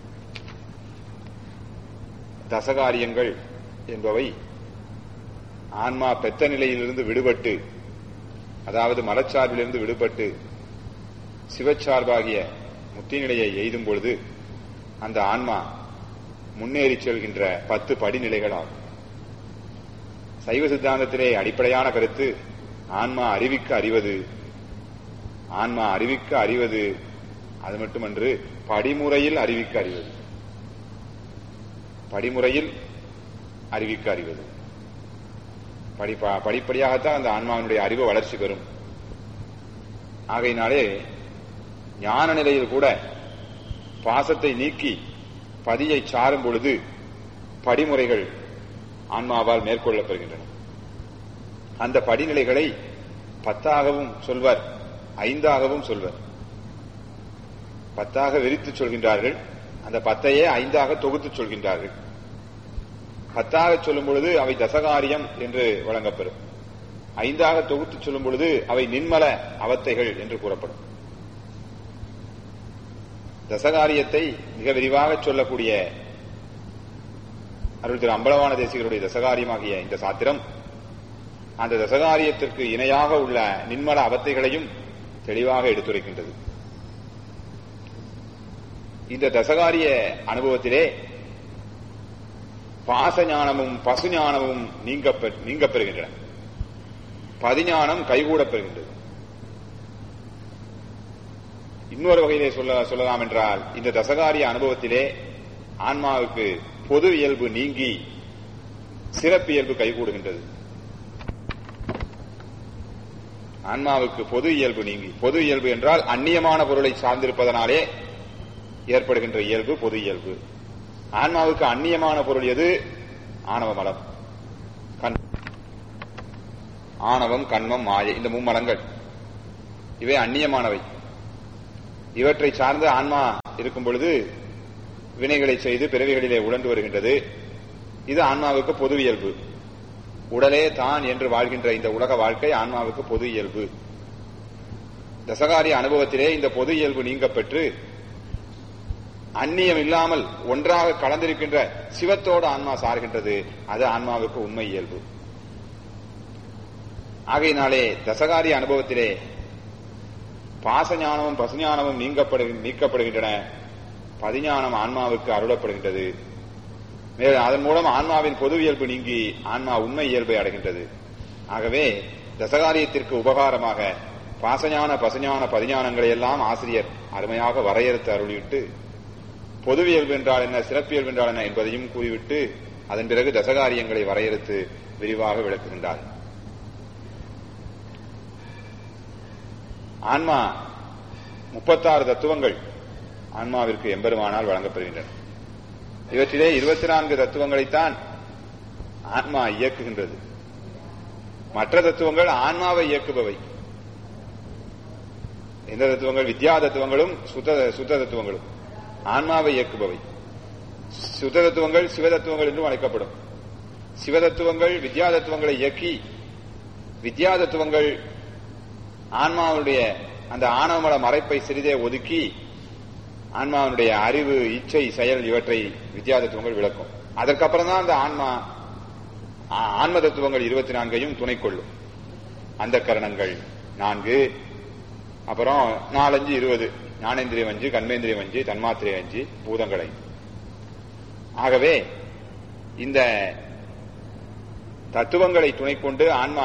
தசகாரியங்கள் என்பவை ஆன்மா பெத்த நிலையிலிருந்து விடுபட்டு அதாவது மலச்சார்பிலிருந்து விடுபட்டு சிவச்சார்பாகிய முத்தி நிலையை எய்தும் பொழுது அந்த ஆன்மா முன்னேறி செல்கின்ற பத்து படிநிலைகள் ஆகும் சைவ சித்தாந்தத்திலே அடிப்படையான கருத்து ஆன்மா அறிவிக்க அறிவது ஆன்மா அறிவிக்க அறிவது அது மட்டுமன்று படிமுறையில் அறிவிக்க அறிவது படிமுறையில் அறிவிக்க அறிவது படி படிப்படியாகத்தான் அந்த ஆன்மாவினுடைய அறிவு வளர்ச்சி பெறும் ஆகையினாலே ஞான நிலையில் கூட பாசத்தை நீக்கி பதியை சாரும் பொழுது படிமுறைகள் ஆன்மாவால் மேற்கொள்ளப்படுகின்றன அந்த படிநிலைகளை பத்தாகவும் சொல்வர் ஐந்தாகவும் சொல்வர் பத்தாக விரித்து சொல்கின்றார்கள் அந்த பத்தையே ஐந்தாக தொகுத்து சொல்கின்றார்கள் பத்தாக சொல்லும் பொழுது அவை தசகாரியம் என்று வழங்கப்பெறும் ஐந்தாக தொகுத்து சொல்லும் பொழுது அவை நின்மல அவத்தைகள் என்று கூறப்படும் தசகாரியத்தை மிக விரிவாக சொல்லக்கூடிய அருள் திரு அம்பலவான தேசிகருடைய தசகாரியமாகிய இந்த சாத்திரம் அந்த தசகாரியத்திற்கு இணையாக உள்ள நின்மல அவத்தைகளையும் தெளிவாக எடுத்துரைக்கின்றது இந்த தசகாரிய அனுபவத்திலே பாச ஞானமும் பசு ஞானமும் நீங்க நீங்க பெறுகின்றன பதிஞானம் கைகூட பெறுகின்றது இன்னொரு வகையிலே சொல்ல சொல்லலாம் என்றால் இந்த தசகாரிய அனுபவத்திலே ஆன்மாவுக்கு பொது இயல்பு நீங்கி சிறப்பியல்பு கைகூடுகின்றது ஆன்மாவுக்கு பொது இயல்பு நீங்கி பொது இயல்பு என்றால் அந்நியமான பொருளை சார்ந்திருப்பதனாலே ஏற்படுகின்ற இயல்பு பொது இயல்பு ஆன்மாவுக்கு அந்நியமான பொருள் எது ஆணவ மலம் கண் ஆணவம் கண்மம் மாயை இந்த மும்மலங்கள் இவை அந்நியமானவை இவற்றை சார்ந்து ஆன்மா இருக்கும் பொழுது வினைகளை செய்து பிறவிகளிலே உழண்டு வருகின்றது இது ஆன்மாவுக்கு பொது இயல்பு உடலே தான் என்று வாழ்கின்ற இந்த உலக வாழ்க்கை ஆன்மாவுக்கு பொது இயல்பு தசகாரிய அனுபவத்திலே இந்த பொது இயல்பு நீங்க பெற்று அந்நியம் இல்லாமல் ஒன்றாக கலந்திருக்கின்ற சிவத்தோடு ஆன்மா சார்கின்றது அது ஆன்மாவுக்கு உண்மை இயல்பு ஆகையினாலே தசகாரிய அனுபவத்திலே பாசஞானமும் பசுஞானமும் நீங்கப்படு நீக்கப்படுகின்றன பதிஞானம் ஆன்மாவுக்கு அருளப்படுகின்றது மேலும் அதன் மூலம் ஆன்மாவின் பொது இயல்பு நீங்கி ஆன்மா உண்மை இயல்பை அடைகின்றது ஆகவே தசகாரியத்திற்கு உபகாரமாக பாசஞான பசுஞான பதிஞானங்களை எல்லாம் ஆசிரியர் அருமையாக வரையறுத்து அருளிவிட்டு பொதுவியல்பு என்றால் என்ன சிறப்பியல்பு என்றால் என்ன என்பதையும் கூறிவிட்டு அதன் பிறகு தசகாரியங்களை வரையறுத்து விரிவாக விளக்குகின்றார் ஆன்மா முப்பத்தாறு தத்துவங்கள் ஆன்மாவிற்கு எம்பெருமானால் வழங்கப்படுகின்றன இவற்றிலே இருபத்தி நான்கு தத்துவங்களைத்தான் ஆன்மா இயக்குகின்றது மற்ற தத்துவங்கள் ஆன்மாவை இயக்குபவை எந்த தத்துவங்கள் வித்யா தத்துவங்களும் சுத்த சுத்த தத்துவங்களும் ஆன்மாவை இயக்குபவை சுத்த தத்துவங்கள் சிவ தத்துவங்கள் என்றும் அழைக்கப்படும் சிவ தத்துவங்கள் வித்யா தத்துவங்களை இயக்கி வித்யா தத்துவங்கள் ஆன்மாவுடைய அந்த ஆணவமல மறைப்பை சிறிதே ஒதுக்கி ஆன்மாவுடைய அறிவு இச்சை செயல் இவற்றை வித்யா தத்துவங்கள் விளக்கும் அதற்கப்புறம் தான் அந்த ஆன்மா ஆ- ஆன்ம தத்துவங்கள் இருபத்தி நான்கையும் துணை கொள்ளும் அந்த கரணங்கள் நான்கு அப்புறம் நாலஞ்சு இருபது ஞானேந்திரியம் அஞ்சு கண்மேந்திரியம் அஞ்சு தன்மாத்திரை அஞ்சு பூதங்களை ஆகவே இந்த தத்துவங்களை துணை கொண்டு ஆன்மா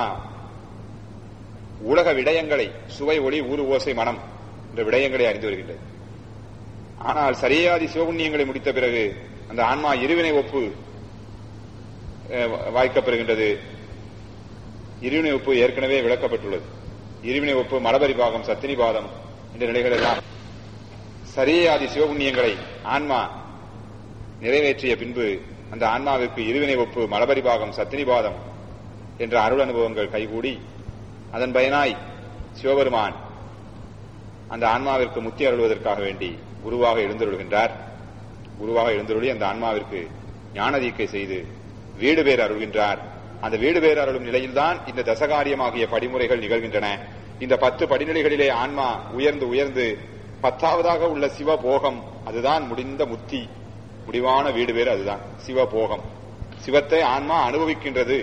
உலக விடயங்களை சுவை ஒளி ஊறு ஓசை மனம் என்ற விடயங்களை அறிந்து வருகின்றது ஆனால் சரியாதி சிவபுண்ணியங்களை முடித்த பிறகு அந்த ஆன்மா இருவினை ஒப்பு அஹ், வாய்க்கப்பெறுகின்றது இருவினை ஒப்பு ஏற்கனவே விளக்கப்பட்டுள்ளது இருவினை ஒப்பு மலபரிபாகம் சத்தினிபாதம் என்ற நிலைகள் எல்லாம் சரியாதி சிவபுண்ணியங்களை ஆன்மா நிறைவேற்றிய பின்பு அந்த ஆன்மாவிற்கு இருவினை ஒப்பு மலபரிபாகம் சத்தினிபாதம் என்ற அருள் அனுபவங்கள் கைகூடி அதன் பயனாய் சிவபெருமான் அந்த ஆன்மாவிற்கு முத்தி அருள்வதற்காக வேண்டி குருவாக எழுந்தருள்கின்றார் குருவாக எழுந்தருளி அந்த ஆன்மாவிற்கு ஞான தீக்கை செய்து வீடு பேர் அருள்கின்றார் அந்த வீடு பேர் அருளும் நிலையில்தான் இந்த தசகாரியமாகிய படிமுறைகள் நிகழ்கின்றன இந்த பத்து படிநிலைகளிலே ஆன்மா உயர்ந்து உயர்ந்து பத்தாவதாக உள்ள சிவபோகம் அதுதான் முடிந்த முத்தி முடிவான வீடு பேர் அதுதான் சிவபோகம் சிவத்தை ஆன்மா அனுபவிக்கின்றது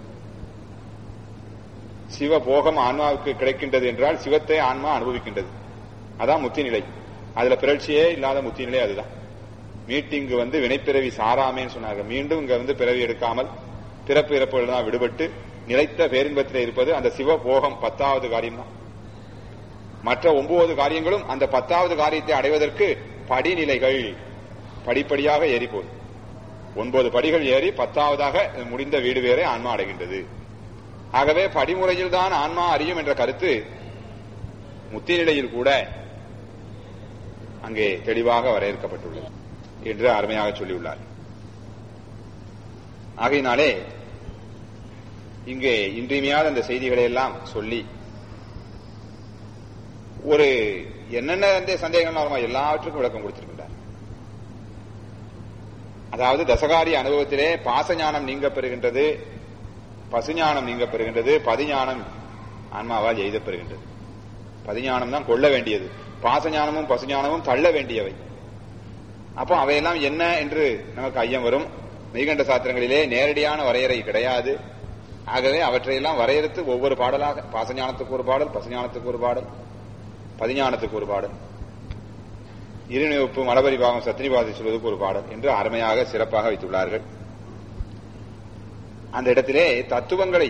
சிவபோகம் ஆன்மாவுக்கு கிடைக்கின்றது என்றால் சிவத்தை ஆன்மா அனுபவிக்கின்றது அதான் முத்தி நிலை அதுல பிறழ்ச்சியே இல்லாத முத்தி நிலை அதுதான் மீட்டிங்கு வந்து வினைப்பிறவி சாராமேன்னு சொன்னார்கள் மீண்டும் இங்க வந்து பிறவி எடுக்காமல் பிறப்பு இறப்புகள் தான் விடுபட்டு நிலைத்த பேரின்பத்தில் இருப்பது அந்த சிவபோகம் பத்தாவது காரியம் தான் மற்ற ஒன்பது காரியங்களும் அந்த பத்தாவது காரியத்தை அடைவதற்கு படிநிலைகள் படிப்படியாக ஏறி போகுது ஒன்பது படிகள் ஏறி பத்தாவதாக முடிந்த வீடு வேறே ஆன்மா அடைகின்றது ஆகவே படிமுறையில் தான் ஆன்மா அறியும் என்ற கருத்து முத்தி நிலையில் கூட அங்கே தெளிவாக வரையறுக்கப்பட்டுள்ளது என்று அருமையாக சொல்லியுள்ளார் ஆகையினாலே இங்கே இன்றியமையாத அந்த செய்திகளை எல்லாம் சொல்லி ஒரு என்னென்ன அந்த சந்தேகங்கள் வருமோ எல்லாவற்றுக்கும் விளக்கம் கொடுத்திருக்கின்றார் அதாவது தசகாரி அனுபவத்திலே பாசஞானம் நீங்க பெறுகின்றது பசுஞானம் நீங்க பெறுகின்றது பதிஞானம் ஆன்மாவால் எய்தப் பெறுகின்றது பதிஞானம் தான் கொள்ள வேண்டியது பாசஞானமும் பசுஞானமும் தள்ள வேண்டியவை அப்போ அவையெல்லாம் என்ன என்று நமக்கு ஐயம் வரும் மெய்கண்ட சாத்திரங்களிலே நேரடியான வரையறை கிடையாது ஆகவே அவற்றையெல்லாம் வரையறுத்து ஒவ்வொரு பாடலாக பாசஞானத்துக்கு ஒரு பாடல் பசுஞானத்துக்கு ஒரு பாடல் பதிஞானத்துக்கு ஒரு பாடல் இருநிவப்பு மலபரி பாகம் சத்தினிபாதி சொல்வதற்கு ஒரு பாடல் என்று அருமையாக சிறப்பாக வைத்துள்ளார்கள் அந்த இடத்திலே தத்துவங்களை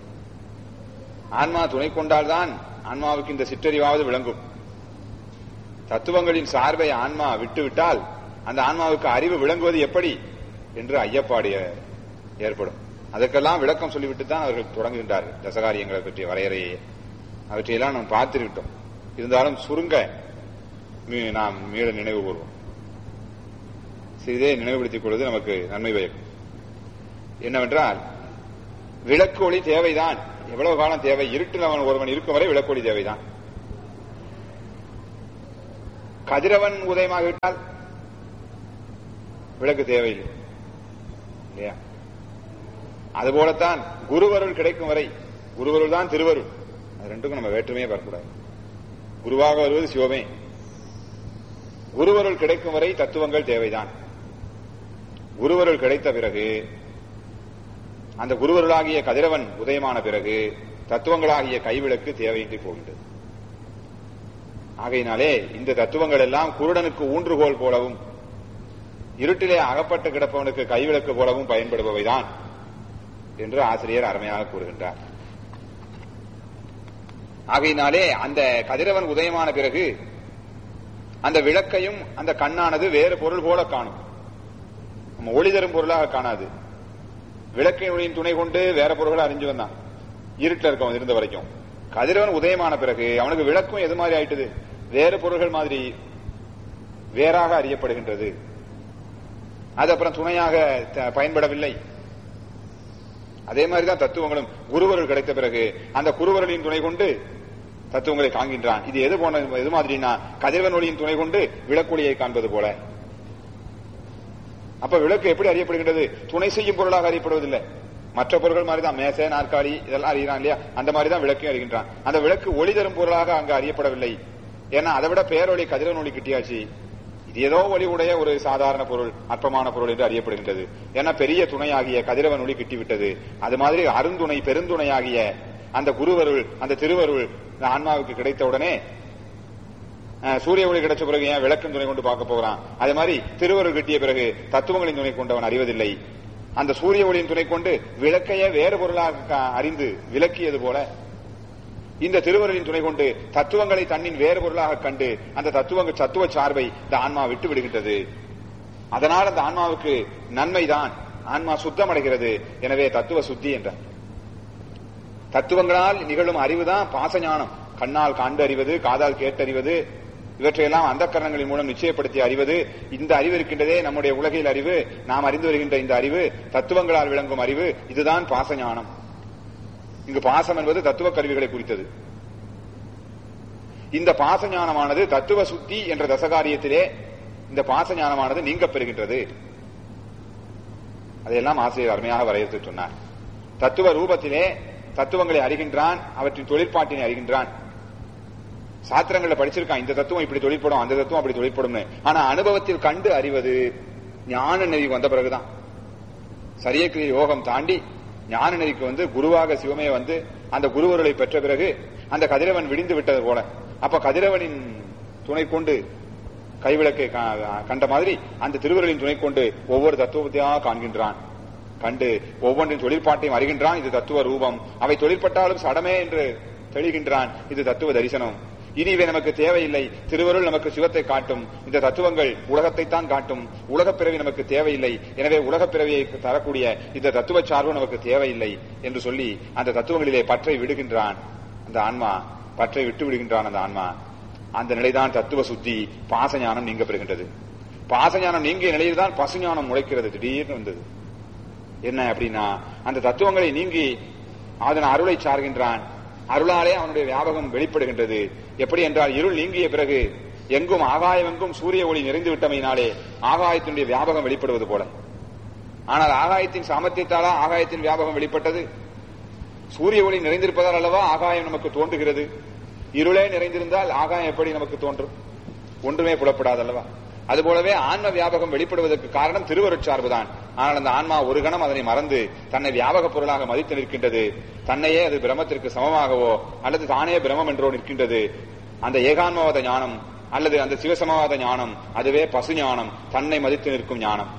ஆன்மா துணை கொண்டால்தான் ஆன்மாவுக்கு இந்த சிற்றறிவாவது விளங்கும் தத்துவங்களின் சார்பை ஆன்மா விட்டுவிட்டால் அந்த ஆன்மாவுக்கு அறிவு விளங்குவது எப்படி என்று ஐயப்பாடு ஏ- ஏற்படும் அதற்கெல்லாம் விளக்கம் சொல்லிவிட்டு தான் அவர்கள் தொடங்குகின்றார்கள் தசகாரியங்களை பற்றிய வரையறையை அவற்றையெல்லாம் நாம் பார்த்துவிட்டோம் இருந்தாலும் சுருங்க மீ- நாம் மீள நினைவு கூறுவோம் சிறிதே நினைவுபடுத்திக் கொள்வது நமக்கு நன்மை பயக்கும் என்னவென்றால் விளக்கு ஒளி தேவைதான் எவ்வளவு காலம் தேவை இருட்டில் அவன் ஒருவன் இருக்கும் வரை விளக்கு ஒளி தேவைதான் கதிரவன் உதயமாகிவிட்டால் விளக்கு தேவையில்லை இல்லையா அதுபோலத்தான் குருவருள் கிடைக்கும் வரை குருவருள் தான் திருவருள் அது ரெண்டுக்கும் நம்ம வேற்றுமையே வரக்கூடாது குருவாக வருவது சிவமே குருவருள் கிடைக்கும் வரை தத்துவங்கள் தேவைதான் குருவருள் கிடைத்த பிறகு அந்த குருவருளாகிய கதிரவன் உதயமான பிறகு தத்துவங்களாகிய கைவிளக்கு தேவையின்றி போகின்றது ஆகையினாலே இந்த தத்துவங்கள் எல்லாம் குருடனுக்கு ஊன்றுகோல் போலவும் இருட்டிலே அகப்பட்டு கிடப்பவனுக்கு கைவிளக்கு போலவும் பயன்படுபவைதான் என்று ஆசிரியர் அருமையாக கூறுகின்றார் ஆகையினாலே அந்த கதிரவன் உதயமான பிறகு அந்த விளக்கையும் அந்த கண்ணானது வேறு பொருள் போல காணும் நம்ம ஒளி தரும் பொருளாக காணாது விளக்கின் ஒளியின் துணை கொண்டு வேற பொருள்களை அறிஞ்சு வந்தான் இருட்டில் இருக்கவன் இருந்த வரைக்கும் கதிரவன் உதயமான பிறகு அவனுக்கு விளக்கும் எது மாதிரி ஆயிட்டது வேறு பொருள்கள் மாதிரி வேறாக அறியப்படுகின்றது அது அப்புறம் துணையாக த- பயன்படவில்லை அதே மாதிரிதான் தத்துவங்களும் குருவருள் கிடைத்த பிறகு அந்த குருவருளின் துணை கொண்டு தத்துவங்களை காண்கின்றான் இது எது போன எது மாதிரினா கதிரவன் ஒளியின் துணை கொண்டு விளக்கொளியை காண்பது போல அப்ப விளக்கு எப்படி அறியப்படுகின்றது துணை செய்யும் பொருளாக அறியப்படுவதில்லை மற்ற பொருட்கள் மாதிரி தான் மேசை நாற்காலி இதெல்லாம் அறிகிறான் இல்லையா அந்த மாதிரி தான் விளக்கையும் அறிகின்றான் அந்த விளக்கு ஒளி தரும் பொருளாக அங்கு அறியப்படவில்லை ஏன்னா அதை விட பேரொளி கதிரவன் ஒளி கிட்டியாச்சு இது ஏதோ ஒளி உடைய ஒரு சாதாரண பொருள் அற்பமான பொருள் என்று அறியப்படுகின்றது ஏன்னா பெரிய துணையாகிய கதிரவன் ஒளி கிட்டிவிட்டது அது மாதிரி அருந்துணை பெருந்துணையாகிய அந்த குருவருள் அந்த திருவருள் இந்த ஆன்மாவுக்கு கிடைத்த உடனே அஹ், சூரிய ஒளி கிடைச்ச பிறகு ஏன் விளக்கின் துணை கொண்டு பார்க்க போகிறான் அதே மாதிரி திருவருள் கிட்டிய பிறகு தத்துவங்களின் துணை கொண்டு அவன் அறிவதில்லை அந்த சூரிய ஒளியின் துணை கொண்டு விளக்கையே வேறு பொருளாக க- அறிந்து விளக்கியது போல இந்த திருவருளின் துணை கொண்டு தத்துவங்களை தன்னின் வேறு பொருளாக கண்டு அந்த தத்துவங்கள் தத்துவ சார்பை இந்த ஆன்மா விட்டு விடுகின்றது அதனால் அந்த ஆன்மாவுக்கு நன்மைதான் ஆன்மா சுத்தமடைகிறது எனவே தத்துவ சுத்தி என்றார் தத்துவங்களால் நிகழும் அறிவுதான் பாசஞானம் கண்ணால் காண்டு அறிவது காதால் கேட்டறிவது இவற்றையெல்லாம் அந்த கரணங்களின் மூலம் நிச்சயப்படுத்தி அறிவது இந்த அறிவு இருக்கின்றதே நம்முடைய உலகில் அறிவு நாம் அறிந்து வருகின்ற இந்த அறிவு தத்துவங்களால் விளங்கும் அறிவு இதுதான் பாசஞானம் இங்கு பாசம் என்பது தத்துவ கருவிகளை குறித்தது இந்த பாசஞானமானது தத்துவ சுத்தி என்ற தசகாரியத்திலே இந்த பாசஞானமானது நீங்க பெறுகின்றது அதையெல்லாம் ஆசிரியர் அருமையாக வரையறுத்து சொன்னார் தத்துவ ரூபத்திலே தத்துவங்களை அறிகின்றான் அவற்றின் தொழிற்பாட்டினை அறிகின்றான் சாத்திரங்களை படிச்சிருக்கான் இந்த தத்துவம் இப்படி தொழிற்படும் அந்த தத்துவம் அப்படி தொழிற்படும்னு ஆனா அனுபவத்தில் கண்டு அறிவது ஞான நெறி வந்த பிறகுதான் சரியக்கிரிய யோகம் தாண்டி ஞான நெறிக்கு வந்து குருவாக சிவமே வந்து அந்த குருவருளை பெற்ற பிறகு அந்த கதிரவன் விடிந்து விட்டது போல அப்ப கதிரவனின் துணை கொண்டு கைவிளக்கை கா- கண்ட மாதிரி அந்த திருவருளின் துணை கொண்டு ஒவ்வொரு தத்துவத்தையாக காண்கின்றான் கண்டு ஒவ்வொன்றின் தொழிற்பாட்டையும் அறிகின்றான் இது தத்துவ ரூபம் அவை தொழிற்பட்டாலும் சடமே என்று தெளிகின்றான் இது தத்துவ தரிசனம் இனி இவை நமக்கு தேவையில்லை திருவருள் நமக்கு சிவத்தை காட்டும் இந்த தத்துவங்கள் உலகத்தை தான் காட்டும் உலகப் பிறவி நமக்கு தேவையில்லை எனவே உலகப் பிறவியை தரக்கூடிய இந்த தத்துவ சார்பு நமக்கு தேவையில்லை என்று சொல்லி அந்த தத்துவங்களிலே பற்றை விடுகின்றான் அந்த ஆன்மா பற்றை விட்டு விடுகின்றான் அந்த ஆன்மா அந்த நிலைதான் தத்துவ சுத்தி பாசஞானம் நீங்க பெறுகின்றது பாசஞானம் நீங்கிய நிலையில் தான் பசுஞானம் முளைக்கிறது திடீர்னு வந்தது என்ன அப்படின்னா அந்த தத்துவங்களை நீங்கி அதன் அருளை சார்கின்றான் அருளாலே அவனுடைய வியாபகம் வெளிப்படுகின்றது எப்படி என்றால் இருள் நீங்கிய பிறகு எங்கும் ஆகாயம் எங்கும் சூரிய ஒளி நிறைந்து விட்டமையினாலே ஆகாயத்தினுடைய வியாபகம் வெளிப்படுவது போல ஆனால் ஆகாயத்தின் சாமர்த்தியத்தாலா ஆகாயத்தின் வியாபகம் வெளிப்பட்டது சூரிய ஒளி நிறைந்திருப்பதால் அல்லவா ஆகாயம் நமக்கு தோன்றுகிறது இருளே நிறைந்திருந்தால் ஆகாயம் எப்படி நமக்கு தோன்றும் ஒன்றுமே புலப்படாது அல்லவா அதுபோலவே ஆன்ம வியாபகம் வெளிப்படுவதற்கு காரணம் திருவருட்சார்புதான் ஆனால் அந்த ஆன்மா ஒரு கணம் அதனை மறந்து தன்னை வியாபக பொருளாக மதித்து நிற்கின்றது தன்னையே அது பிரம்மத்திற்கு சமமாகவோ அல்லது தானே பிரம்மம் என்றோ நிற்கின்றது அந்த ஏகான்மவாத ஞானம் அல்லது அந்த சிவசமவாத ஞானம் அதுவே பசு ஞானம் தன்னை மதித்து நிற்கும் ஞானம்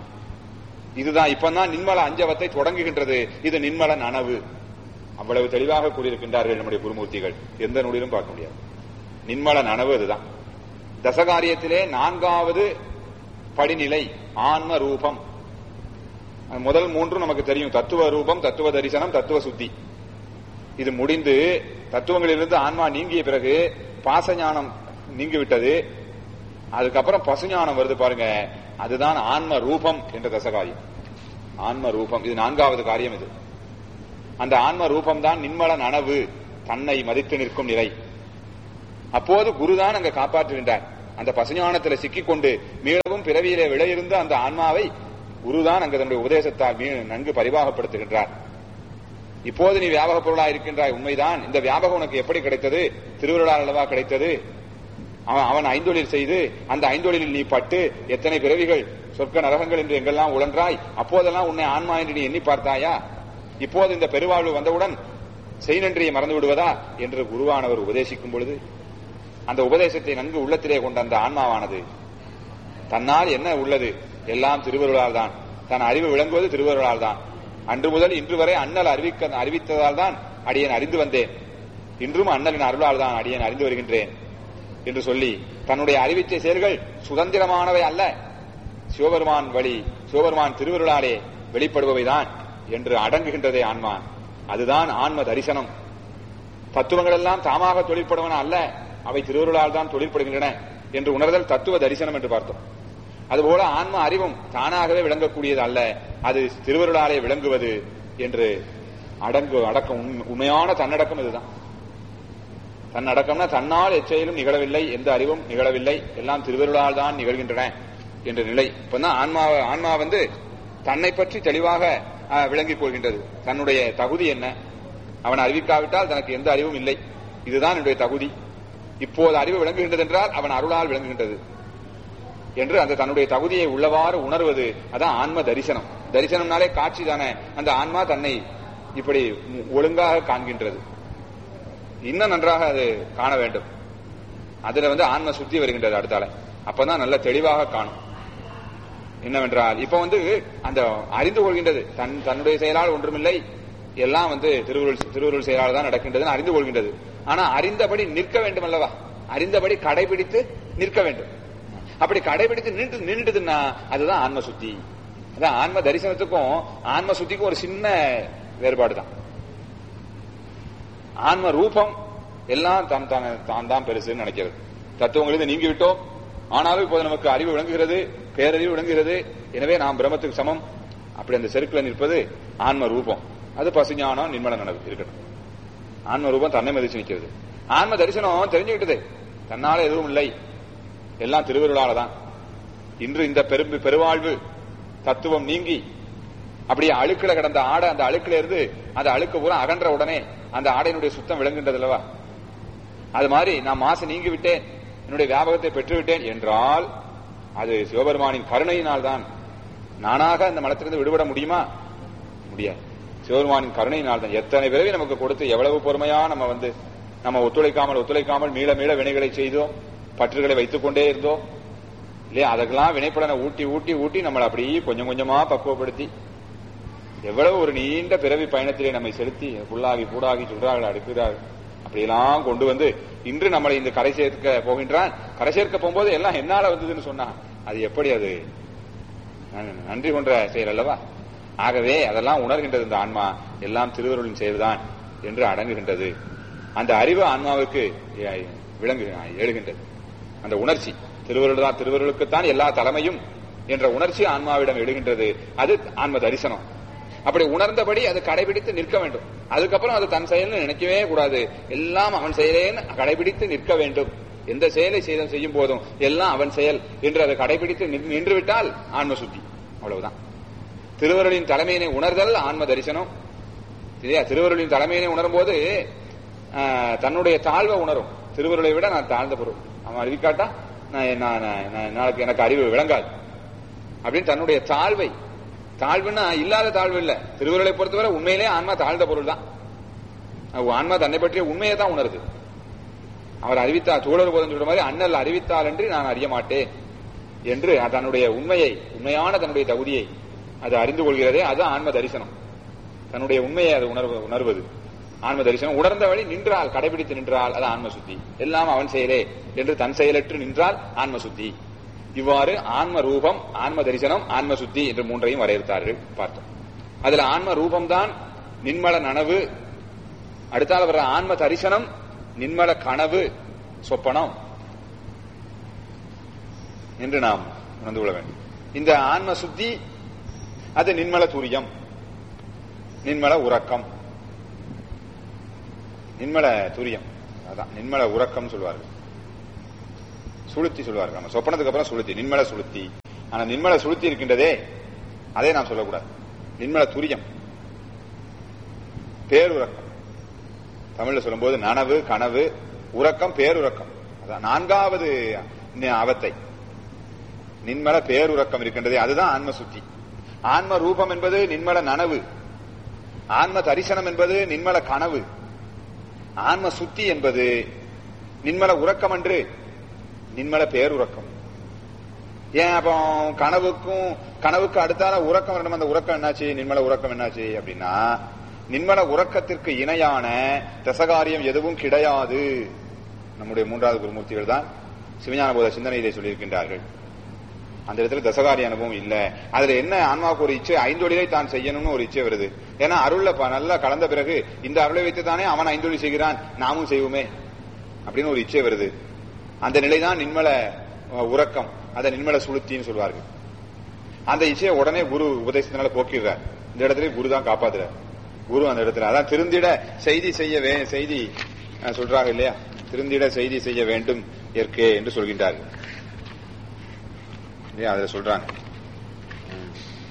இதுதான் இப்பதான் நின்மல அஞ்சவத்தை தொடங்குகின்றது இது நின்மல நனவு அவ்வளவு தெளிவாக கூறியிருக்கின்றார்கள் நம்முடைய குருமூர்த்திகள் எந்த நூலிலும் பார்க்க முடியாது நின்மல நனவு அதுதான் தசகாரியத்திலே நான்காவது படிநிலை ஆன்ம ரூபம் முதல் மூன்று நமக்கு தெரியும் தத்துவ ரூபம் தத்துவ தரிசனம் தத்துவ சுத்தி இது முடிந்து தத்துவங்களிலிருந்து ஆன்மா நீங்கிய பிறகு பாசஞானம் நீங்கிவிட்டது அதுக்கப்புறம் பசுஞானம் வருது பாருங்க அதுதான் ஆன்ம ரூபம் என்ற தசகாரியம் ஆன்ம ரூபம் இது நான்காவது காரியம் இது அந்த ஆன்ம ரூபம் தான் நின்மல நனவு தன்னை மதித்து நிற்கும் நிலை அப்போது குருதான் அங்க காப்பாற்றுகின்றார் அந்த பசுஞானத்துல சிக்கிக்கொண்டு மீளவும் பிறவியிலே விளையிருந்த அந்த ஆன்மாவை குருதான் அங்கு தன்னுடைய உபதேசத்தால் மீ நன்கு பரிவாகப்படுத்துகின்றார் இப்போது நீ வியாபக பொருளா இருக்கின்றாய் உண்மைதான் இந்த வியாபகம் உனக்கு எப்படி கிடைத்தது திருவருளால் அல்லவா கிடைத்தது அவன் அவன் ஐந்தொழில் செய்து அந்த ஐந்தொழிலில் நீ பட்டு எத்தனை பிறவிகள் சொர்க்க நரகங்கள் என்று எங்கெல்லாம் உழன்றாய் அப்போதெல்லாம் உன்னை ஆன்மா என்று நீ எண்ணி பார்த்தாயா இப்போது இந்த பெருவாழ்வு வந்தவுடன் செய் நன்றியை மறந்து விடுவதா என்று குருவானவர் உபதேசிக்கும் பொழுது அந்த உபதேசத்தை நன்கு உள்ளத்திலே கொண்ட அந்த ஆன்மாவானது தன்னால் என்ன உள்ளது எல்லாம் திருவருளால் தான் தன் அறிவு விளங்குவது திருவருளால் தான் அன்று முதல் இன்று வரை அண்ணல் அறிவிக்க அறிவித்ததால் தான் அடியேன் அறிந்து வந்தேன் இன்றும் அண்ணலின் அருளால் தான் அடியேன் அறிந்து வருகின்றேன் என்று சொல்லி தன்னுடைய அறிவிச்சை செயல்கள் சுதந்திரமானவை அல்ல சிவபெருமான் வழி சிவபெருமான் திருவருளாலே வெளிப்படுபவைதான் என்று அடங்குகின்றதே ஆன்மா அதுதான் ஆன்ம தரிசனம் தத்துவங்கள் எல்லாம் தாமாக தொழிற்படுவன அல்ல அவை திருவருளால் தான் தொழிற்படுகின்றன என்று உணர்தல் தத்துவ தரிசனம் என்று பார்த்தோம் அதுபோல ஆன்ம அறிவும் தானாகவே விளங்கக்கூடியது அல்ல அது திருவருளாலே விளங்குவது என்று அடங்கு அடக்கம் உண்மை- உண்மையான தன்னடக்கம் இதுதான் தன்னடக்கம்னா தன்னால் எச்செயலும் நிகழவில்லை எந்த அறிவும் நிகழவில்லை எல்லாம் திருவருளால் தான் நிகழ்கின்றன என்ற நிலை இப்பதான் ஆன்மா ஆன்மா வந்து தன்னை பற்றி தெளிவாக அஹ், விளங்கிக் கொள்கின்றது தன்னுடைய தகுதி என்ன அவன் அறிவிக்காவிட்டால் தனக்கு எந்த அறிவும் இல்லை இதுதான் என்னுடைய தகுதி இப்போது அறிவு விளங்குகின்றது என்றால் அவன் அருளால் விளங்குகின்றது என்று அந்த தன்னுடைய தகுதியை உள்ளவாறு உணர்வது அதான் ஆன்ம தரிசனம் தரிசனம்னாலே காட்சி தானே அந்த ஆன்மா தன்னை இப்படி ஒழுங்காக காண்கின்றது இன்னும் நன்றாக அது காண வேண்டும் அதுல வந்து ஆன்ம சுத்தி வருகின்றது அடுத்தால அப்பதான் நல்ல தெளிவாக காணும் என்னவென்றால் இப்ப வந்து அந்த அறிந்து கொள்கின்றது தன் தன்னுடைய செயலால் ஒன்றுமில்லை எல்லாம் வந்து திருவுருள் திருவுருள் செயலால் தான் நடக்கின்றதுன்னு அறிந்து கொள்கின்றது ஆனா அறிந்தபடி நிற்க வேண்டும் அல்லவா அறிந்தபடி கடைபிடித்து நிற்க வேண்டும் அப்படி கடைபிடித்து நின்று நின்றுதுன்னா அதுதான் ஆன்ம சுத்தி அதான் ஆன்ம தரிசனத்துக்கும் ஆன்ம சுத்திக்கும் ஒரு சின்ன வேறுபாடு தான் ஆன்ம ரூபம் எல்லாம் தான் தான் தான் தான் பெருசுன்னு நினைக்கிறது தத்துவங்களிலிருந்து நீங்கி விட்டோம் ஆனாலும் இப்போது நமக்கு அறிவு விளங்குகிறது பேரறிவு விளங்குகிறது எனவே நாம் பிரம்மத்துக்கு சமம் அப்படி அந்த செருக்குல நிற்பது ஆன்ம ரூபம் அது பசுஞானம் நிர்மல நனவு இருக்கட்டும் ஆன்ம ரூபம் தன்னை மதிச்சு நிற்கிறது ஆன்ம தரிசனம் தெரிஞ்சுக்கிட்டது தன்னால எதுவும் இல்லை எல்லாம் திருவருளால தான் இன்று இந்த பெரும் பெருவாழ்வு தத்துவம் நீங்கி அப்படியே அழுக்குல கிடந்த ஆடை அந்த அழுக்குல இருந்து அந்த அழுக்கு பூரா அகன்ற உடனே அந்த ஆடையினுடைய சுத்தம் விளங்குகின்றது அல்லவா அது மாதிரி நான் மாசு நீங்கி விட்டேன் என்னுடைய வியாபகத்தை பெற்று விட்டேன் என்றால் அது சிவபெருமானின் கருணையினால் தான் நானாக அந்த மலத்திலிருந்து விடுபட முடியுமா முடியாது சிவபெருமானின் கருணையினால் தான் எத்தனை பிறவி நமக்கு கொடுத்து எவ்வளவு பொறுமையா நம்ம வந்து நம்ம ஒத்துழைக்காமல் ஒத்துழைக்காமல் மீள மீள வினைகளை செய்தோம் பற்றுகளை வைத்துக் கொண்டே இருந்தோம் இல்லையா அதுக்கெல்லாம் வினைப்படனை ஊட்டி ஊட்டி ஊட்டி நம்மளை அப்படியே கொஞ்சம் கொஞ்சமா பக்குவப்படுத்தி எவ்வளவு ஒரு நீண்ட பிறவி பயணத்திலே நம்மை செலுத்தி புல்லாகி பூடாகி சுடுறார்கள் அடுக்கிறார்கள் அப்படியெல்லாம் கொண்டு வந்து இன்று நம்மளை இந்த கரை சேர்க்க போகின்றான் கரை சேர்க்க போகும்போது எல்லாம் என்னால வந்ததுன்னு சொன்னா அது எப்படி அது நன்- நன்றி கொன்ற செயல் அல்லவா ஆகவே அதெல்லாம் உணர்கின்றது இந்த ஆன்மா எல்லாம் திருவருளின் செயல்தான் என்று அடங்குகின்றது அந்த அறிவு ஆன்மாவுக்கு எ- விளங்கு எழுகின்றது அந்த உணர்ச்சி திருவருள் தான் திருவருளுக்குத்தான் எல்லா தலைமையும் என்ற உணர்ச்சி ஆன்மாவிடம் எழுகின்றது அது ஆன்ம தரிசனம் அப்படி உணர்ந்தபடி அது கடைபிடித்து நிற்க வேண்டும் அதுக்கப்புறம் அது தன் செயல்னு நினைக்கவே கூடாது எல்லாம் அவன் செயலேன்னு கடைபிடித்து நிற்க வேண்டும் எந்த செயலை செய்த செய்யும் போதும் எல்லாம் அவன் செயல் என்று அதை கடைபிடித்து நின்- நின்று விட்டால் ஆன்ம சுத்தி அவ்வளவுதான் திருவருளின் தலைமையினை உணர்தல் ஆன்ம தரிசனம் இல்லையா திருவருளின் தலைமையினை உணரும் போது ஆஹ், தன்னுடைய தாழ்வை உணரும் திருவருளை விட நான் தாழ்ந்த பொருள் அவன் அறிவிக்காட்டா நான் நான் நான் நாளைக்கு எனக்கு அறிவு விளங்காது அப்படின்னு தன்னுடைய தாழ்வை தாழ்வுன்னா இல்லாத தாழ்வு இல்ல திருவருளை பொறுத்தவரை உண்மையிலே ஆன்மா தாழ்ந்த பொருள் தான் அவ் ஆன்மா தன்னை பற்றிய உண்மையை தான் உணருது அவர் அறிவித்தார் சூழல் போதம் சொல்ற மாதிரி அண்ணல் அறிவித்தால் என்று நான் அறிய மாட்டேன் என்று தன்னுடைய உண்மையை உண்மையான தன்னுடைய தகுதியை அது அறிந்து கொள்கிறதே அது ஆன்ம தரிசனம் தன்னுடைய உண்மையை அது உணர்வு உணர்வது ஆன்ம தரிசனம் உணர்ந்த வழி நின்றால் கடைபிடித்து நின்றால் அது ஆன்ம சுத்தி எல்லாம் அவன் செயலே என்று தன் செயலற்று நின்றால் ஆன்ம சுத்தி இவ்வாறு ஆன்ம ரூபம் ஆன்ம தரிசனம் ஆன்ம சுத்தி என்று மூன்றையும் வரையறுத்தார்கள் பார்த்தோம் அதுல ஆன்ம ரூபம்தான் நின்மல நனவு அடுத்தால வர்ற ஆன்ம தரிசனம் நின்மல கனவு சொப்பனம் என்று நாம் உணர்ந்து கொள்ள வேண்டும் இந்த ஆன்ம சுத்தி அது நின்மல துரியம் நின்மல உறக்கம் நின்மல துரியம் அதான் நின்மல உறக்கம் சொல்வார்கள் சுளுத்தி சொல்வார்கள் நம்ம சொப்பனத்துக்கு அப்புறம் சுளுத்தி நின்மல சுளுத்தி ஆனா நின்மல சுளுத்தி இருக்கின்றதே அதே நாம் சொல்லக்கூடாது நின்மல துரியம் பேருறக்கம் தமிழ்ல சொல்லும்போது நனவு கனவு உறக்கம் பேருறக்கம் அதான் நான்காவது நி- அவத்தை நின்மல பேருறக்கம் இருக்கின்றதே அதுதான் ஆன்ம சுத்தி ஆன்ம ரூபம் என்பது நின்மல நனவு ஆன்ம தரிசனம் என்பது நின்மல கனவு ஆன்ம சுத்தி என்பது நின்மல உறக்கம் அன்று நின்மல பேருறக்கம் ஏன் அப்போ கனவுக்கும் கனவுக்கு அடுத்தால உறக்கம் வரணும் அந்த உறக்கம் என்னாச்சு நின்மல உறக்கம் என்னாச்சு அப்படின்னா நின்மல உறக்கத்திற்கு இணையான தசகாரியம் எதுவும் கிடையாது நம்முடைய மூன்றாவது குருமூர்த்திகள் தான் சிவஞான போத சிந்தனையிலே சொல்லியிருக்கின்றார்கள் அந்த இடத்துல தசகாரி அனுபவம் இல்ல அதுல என்ன ஆன்மாவுக்கு ஒரு இச்சை ஐந்தொழிலை தான் செய்யணும்னு ஒரு இச்சை வருது ஏன்னா அருள்ல ப- நல்லா கலந்த பிறகு இந்த அருளை வைத்து தானே அவன் ஐந்தொழில் செய்கிறான் நாமும் செய்வோமே அப்படின்னு ஒரு இச்சை வருது அந்த நிலைதான் நின்மல அஹ், உறக்கம் அதை நின்மல சுளுத்தின்னு சொல்வார்கள் அந்த இச்சையை உடனே குரு உபதேசத்தினால போக்கிடுறார் இந்த இடத்துல குரு தான் காப்பாத்துறார் குரு அந்த இடத்துல அதான் திருந்திட செய்தி செய்ய வே செய்தி அஹ், சொல்றாங்க இல்லையா திருந்திட செய்தி செய்ய வேண்டும் ஏற்கே என்று சொல்கின்றார்கள் இல்லையா அதுல சொல்றாங்க ம்.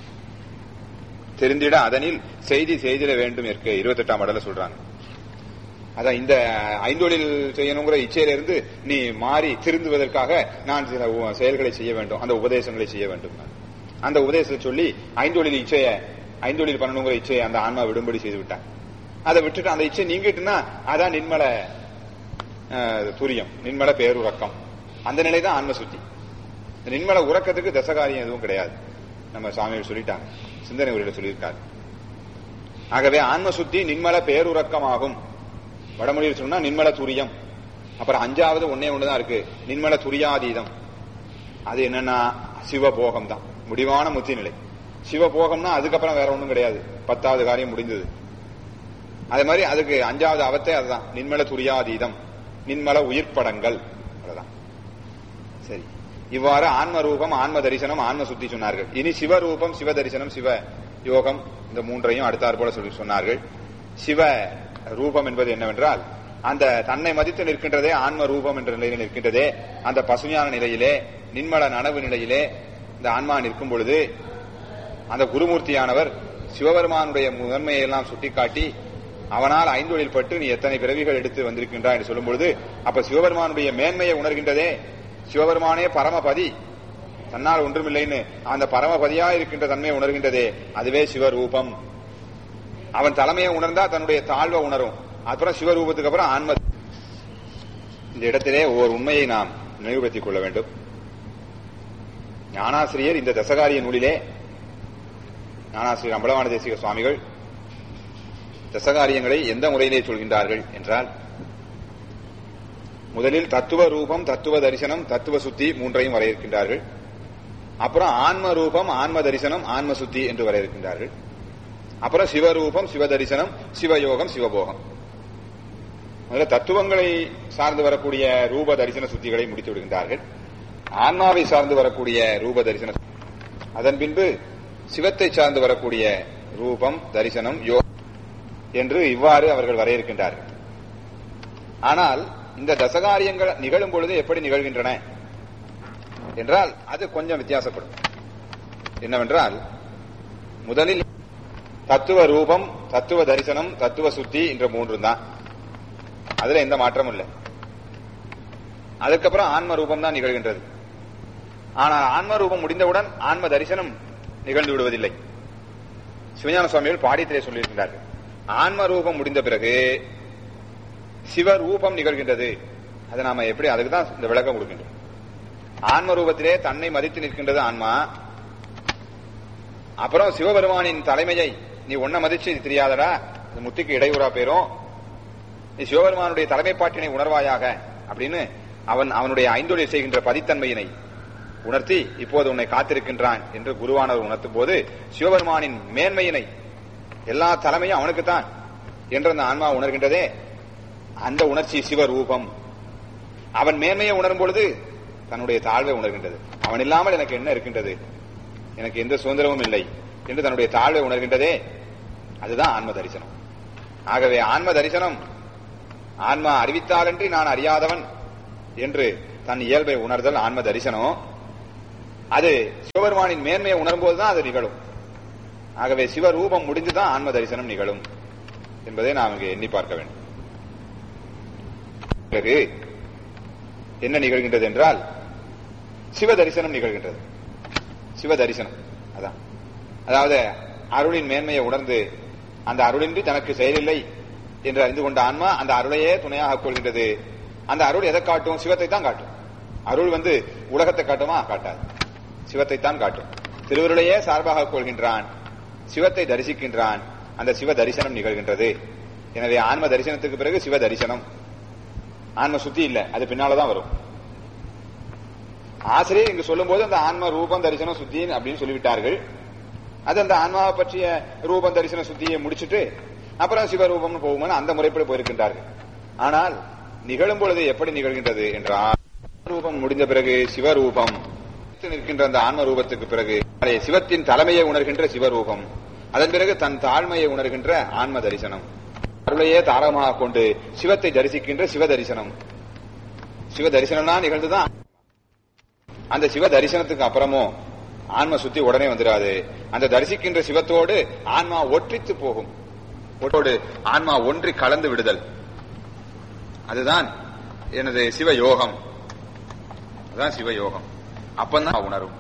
தெரிந்திட அதனில் செய்தி செய்திட வேண்டும் ஏற்கே இருபத்தெட்டாம் அடல சொல்றாங்க அதான் இந்த ஐந்தொழில் செய்யணுங்கிற இச்சையில இருந்து நீ மாறி திருந்துவதற்காக நான் சில உ- செயல்களை செய்ய வேண்டும் அந்த உபதேசங்களை செய்ய வேண்டும் அந்த உபதேசத்தை சொல்லி ஐந்தொழில் இச்சைய ஐந்தொழில் பண்ணணுங்கிற இச்சையை அந்த ஆன்மா விடும்படி செய்து விட்டான் அதை விட்டுட்டு அந்த இச்சை நீங்கிட்டுன்னா அதான் நின்மல அஹ், துரியம் நின்மல பேருறக்கம் அந்த நிலை தான் ஆன்ம சுத்தி இந்த நின்மல உறக்கத்துக்கு தசகாரியம் எதுவும் கிடையாது நம்ம சாமிகள் சொல்லிட்டாங்க சிந்தனை உரையில சொல்லியிருக்காரு ஆகவே ஆன்ம சுத்தி நின்மல பேருறக்கமாகும் வடமொழியில் சொன்னா நின்மல துரியம் அப்புறம் அஞ்சாவது ஒன்னே ஒண்ணுதான் இருக்கு நின்மல துரியாதீதம் அது என்னன்னா சிவபோகம் தான் முடிவான முத்தி நிலை சிவபோகம்னா அதுக்கப்புறம் வேற ஒண்ணும் கிடையாது பத்தாவது காரியம் முடிந்தது அதே மாதிரி அதுக்கு அஞ்சாவது அவத்தை அதுதான் நின்மல துரியாதீதம் நின்மல உயிர்ப்படங்கள் அவ்வளவுதான் சரி இவ்வாறு ஆன்ம ரூபம் ஆன்ம தரிசனம் ஆன்ம சுத்தி சொன்னார்கள் இனி சிவரூபம் சிவ தரிசனம் சிவ யோகம் இந்த மூன்றையும் அடுத்தாற் போல சொல்லி சொன்னார்கள் சிவ ரூபம் என்பது என்னவென்றால் அந்த தன்னை மதித்து நிற்கின்றதே ஆன்ம ரூபம் என்ற நிலையில் நிற்கின்றதே அந்த பசுமையான நிலையிலே நின்மல நனவு நிலையிலே இந்த ஆன்மா நிற்கும் பொழுது அந்த குருமூர்த்தியானவர் சிவபெருமானுடைய முதன்மையை எல்லாம் சுட்டிக்காட்டி அவனால் ஐந்தொழில் பட்டு நீ எத்தனை பிறவிகள் எடுத்து வந்திருக்கின்றாய் என்று சொல்லும் பொழுது அப்ப சிவபெருமானுடைய மேன்மையை உணர்கின்றதே சிவபெருமானே பரமபதி தன்னால் ஒன்றுமில்லைன்னு அந்த பரமபதியா இருக்கின்ற தன்மையை உணர்கின்றதே அதுவே சிவரூபம் அவன் தலைமையை உணர்ந்தா தன்னுடைய தாழ்வை உணரும் அப்புறம் சிவரூபத்துக்கு அப்புறம் ஆன்ம இந்த இடத்திலே ஒரு உண்மையை நாம் நினைவுபடுத்திக் கொள்ள வேண்டும் ஞானாசிரியர் இந்த தசகாரிய நூலிலே ஞானாசிரியர் அம்பலவான தேசிக சுவாமிகள் தசகாரியங்களை எந்த முறையிலே சொல்கின்றார்கள் என்றால் முதலில் தத்துவ ரூபம் தத்துவ தரிசனம் தத்துவ சுத்தி மூன்றையும் வரையறுக்கின்றார்கள் அப்புறம் ஆன்ம ரூபம் ஆன்ம தரிசனம் ஆன்ம சுத்தி என்று வரையறுக்கின்றார்கள் அப்புறம் சிவரூபம் சிவ தரிசனம் சிவயோகம் சிவபோகம் முதல்ல தத்துவங்களை சார்ந்து வரக்கூடிய ரூப தரிசன சுத்திகளை முடித்து விடுகின்றார்கள் ஆன்மாவை சார்ந்து வரக்கூடிய ரூப தரிசன அதன் பின்பு சிவத்தை சார்ந்து வரக்கூடிய ரூபம் தரிசனம் யோ என்று இவ்வாறு அவர்கள் வரையறுக்கின்றார்கள் ஆனால் இந்த தசகாரியங்கள் நிகழும் பொழுது எப்படி நிகழ்கின்றன என்றால் அது கொஞ்சம் வித்தியாசப்படும் என்னவென்றால் முதலில் தத்துவ ரூபம் தத்துவ தரிசனம் தத்துவ சுத்தி என்ற மூன்று தான் அதுல எந்த மாற்றமும் இல்லை அதுக்கப்புறம் ஆன்ம ரூபம் தான் நிகழ்கின்றது ஆனால் ஆன்ம ரூபம் முடிந்தவுடன் ஆன்ம தரிசனம் நிகழ்ந்து விடுவதில்லை சிவஞான சுவாமிகள் பாடியத்திலே சொல்லியிருக்கிறார்கள் ஆன்ம ரூபம் முடிந்த பிறகு சிவரூபம் நிகழ்கின்றது அதை நாம எப்படி அதுக்கு தான் இந்த விளக்கம் கொடுக்கின்றோம் ஆன்ம ரூபத்திலே தன்னை மதித்து நிற்கின்றது ஆன்மா அப்புறம் சிவபெருமானின் தலைமையை நீ ஒன்ன மதிச்சு இது தெரியாதடா இது முத்திக்கு இடையூறா பேரும் நீ சிவபெருமானுடைய தலைமைப்பாட்டினை உணர்வாயாக அப்படின்னு அவன் அவனுடைய ஐந்தொழில் செய்கின்ற பதித்தன்மையினை உணர்த்தி இப்போது உன்னை காத்திருக்கின்றான் என்று குருவானவர் உணர்த்தும் போது சிவபெருமானின் மேன்மையினை எல்லா தலைமையும் அவனுக்குத்தான் என்று அந்த ஆன்மா உணர்கின்றதே அந்த உணர்ச்சி சிவரூபம் அவன் மேன்மையை உணரும் பொழுது தன்னுடைய தாழ்வை உணர்கின்றது அவன் இல்லாமல் எனக்கு என்ன இருக்கின்றது எனக்கு எந்த சுதந்திரமும் இல்லை என்று தன்னுடைய தாழ்வை உணர்கின்றதே அதுதான் ஆன்ம தரிசனம் ஆகவே ஆன்ம தரிசனம் ஆன்மா அறிவித்தாலன்றி நான் அறியாதவன் என்று தன் இயல்பை உணர்தல் ஆன்ம தரிசனம் அது சிவபெருமானின் மேன்மையை உணரும் போதுதான் அது நிகழும் ஆகவே சிவரூபம் முடிந்துதான் ஆன்ம தரிசனம் நிகழும் என்பதை நாம் இங்கே எண்ணி பார்க்க வேண்டும் பிறகு என்ன நிகழ்கின்றது என்றால் சிவ தரிசனம் நிகழ்கின்றது சிவ தரிசனம் அதான் அதாவது அருளின் மேன்மையை உணர்ந்து அந்த அருளின்றி தனக்கு செயலில்லை என்று அறிந்து கொண்ட ஆன்மா அந்த அருளையே துணையாக கொள்கின்றது அந்த அருள் எதை காட்டும் சிவத்தை தான் காட்டும் அருள் வந்து உலகத்தை காட்டுமா காட்டாது சிவத்தை தான் காட்டும் திருவருளையே சார்பாக கொள்கின்றான் சிவத்தை தரிசிக்கின்றான் அந்த சிவ தரிசனம் நிகழ்கின்றது எனவே ஆன்ம தரிசனத்துக்கு பிறகு சிவ தரிசனம் ஆன்ம சுத்தி இல்ல அது பின்னாலதான் வரும் ஆசிரியர் இங்கு சொல்லும் போது அந்த ஆன்ம ரூபம் தரிசனம் சுத்தி அப்படின்னு சொல்லிவிட்டார்கள் அது அந்த ஆன்மாவை பற்றிய ரூபம் தரிசன சுத்தியை முடிச்சிட்டு அப்புறம் சிவரூபம்னு போகும்னு அந்த முறைப்படி போயிருக்கின்றார்கள் ஆனால் நிகழும் பொழுது எப்படி நிகழ்கின்றது என்றால் ரூபம் முடிந்த பிறகு சிவரூபம் நிற்கின்ற அந்த ஆன்ம ரூபத்துக்கு பிறகு அதை சிவத்தின் தலைமையை உணர்கின்ற சிவரூபம் அதன் பிறகு தன் தாழ்மையை உணர்கின்ற ஆன்ம தரிசனம் அருளையே தாரமாக கொண்டு சிவத்தை தரிசிக்கின்ற சிவ தரிசனம் சிவ தரிசனம்னா நிகழ்ந்துதான் அந்த சிவ தரிசனத்துக்கு அப்புறமும் ஆன்ம சுத்தி உடனே வந்துடாது அந்த தரிசிக்கின்ற சிவத்தோடு ஆன்மா ஒற்றித்து போகும் ஒற்றோடு ஆன்மா ஒன்றி கலந்து விடுதல் அதுதான் எனது சிவ யோகம் அதுதான் சிவ யோகம் அப்பந்தான் உணரும்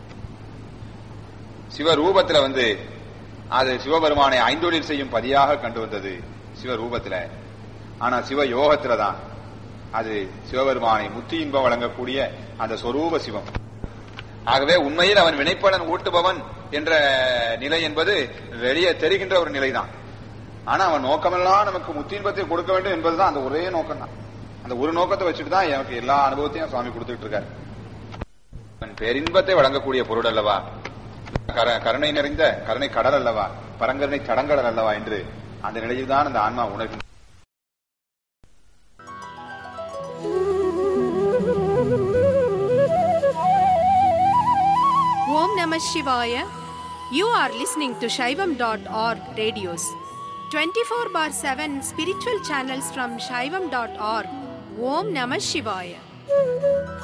சிவரூபத்துல வந்து அது சிவபெருமானை ஐந்தொழில் செய்யும் பதியாக கண்டு வந்தது சிவரூபத்துல ஆனா சிவ யோகத்துல தான் அது சிவபெருமானை முத்தி இன்பம் வழங்கக்கூடிய அந்த சொரூப சிவம் ஆகவே உண்மையில் அவன் வினைப்பலன் ஊட்டுபவன் என்ற நிலை என்பது வெளியே தெரிகின்ற ஒரு நிலைதான் ஆனா அவன் நோக்கமெல்லாம் நமக்கு முத்தி இன்பத்தை கொடுக்க வேண்டும் என்பதுதான் அந்த ஒரே நோக்கம் தான் அந்த ஒரு நோக்கத்தை வச்சுட்டு தான் எனக்கு எல்லா அனுபவத்தையும் சுவாமி கொடுத்துட்டு இருக்காரு அவன் பேரின்பத்தை வழங்கக்கூடிய பொருள் அல்லவா கர- கருணை நிறைந்த கருணை கடல் அல்லவா பரங்கருணை தடங்கடல் அல்லவா என்று அந்த நிலையில் தான் அந்த ஆன்மா உணர்கின்ற Om Namah Shivaya. You are listening to Shaivam.org radios. 24 bar 7 spiritual channels from Shaivam.org. Om Namah Shivaya.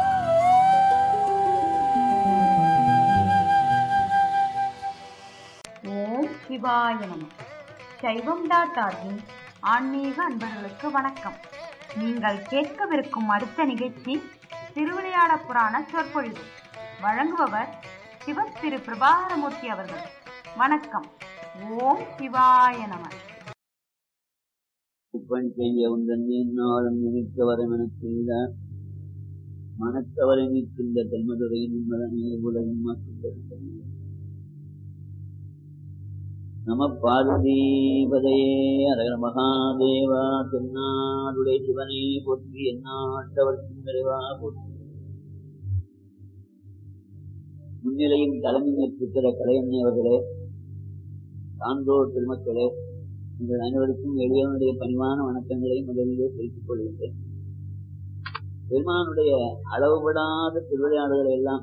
ஓம் சிவாய நம சைவம் டாட் ஆர்கின் ஆன்மீக அன்பர்களுக்கு வணக்கம் நீங்கள் கேட்கவிருக்கும் அடுத்த நிகழ்ச்சி திருவிளையாட புராண சொற்பொழிவு வழங்குபவர் சிவ திரு பிரபாகரமூர்த்தி அவர்கள் வணக்கம் ஓம் சிவாய நம உப்பன் செய்ய உந்தன் நாளும் நினைத்தவரை மனத்தில்ல மனத்தவரை நிற்கின்ற தென்மதுரை நிம்மதனே உலகம் மக்கள் நம பார்வதீபதையே அரகர மகாதேவா தென்னாடுடைய சிவனே போற்றி எந்நாட்டவர்க்கும் நிறைவா போற்றி முன்னிலையும் தலைமை ஏற்றிருக்கிற கலையண்ணே அவர்களே சான்றோர் பெருமக்களே உங்கள் அனைவருக்கும் எளியவனுடைய பணிவான வணக்கங்களை முதலிலே தெரிவித்துக் கொள்கின்றேன் பெருமானுடைய அளவுபடாத திருவிளையாடுகளை எல்லாம்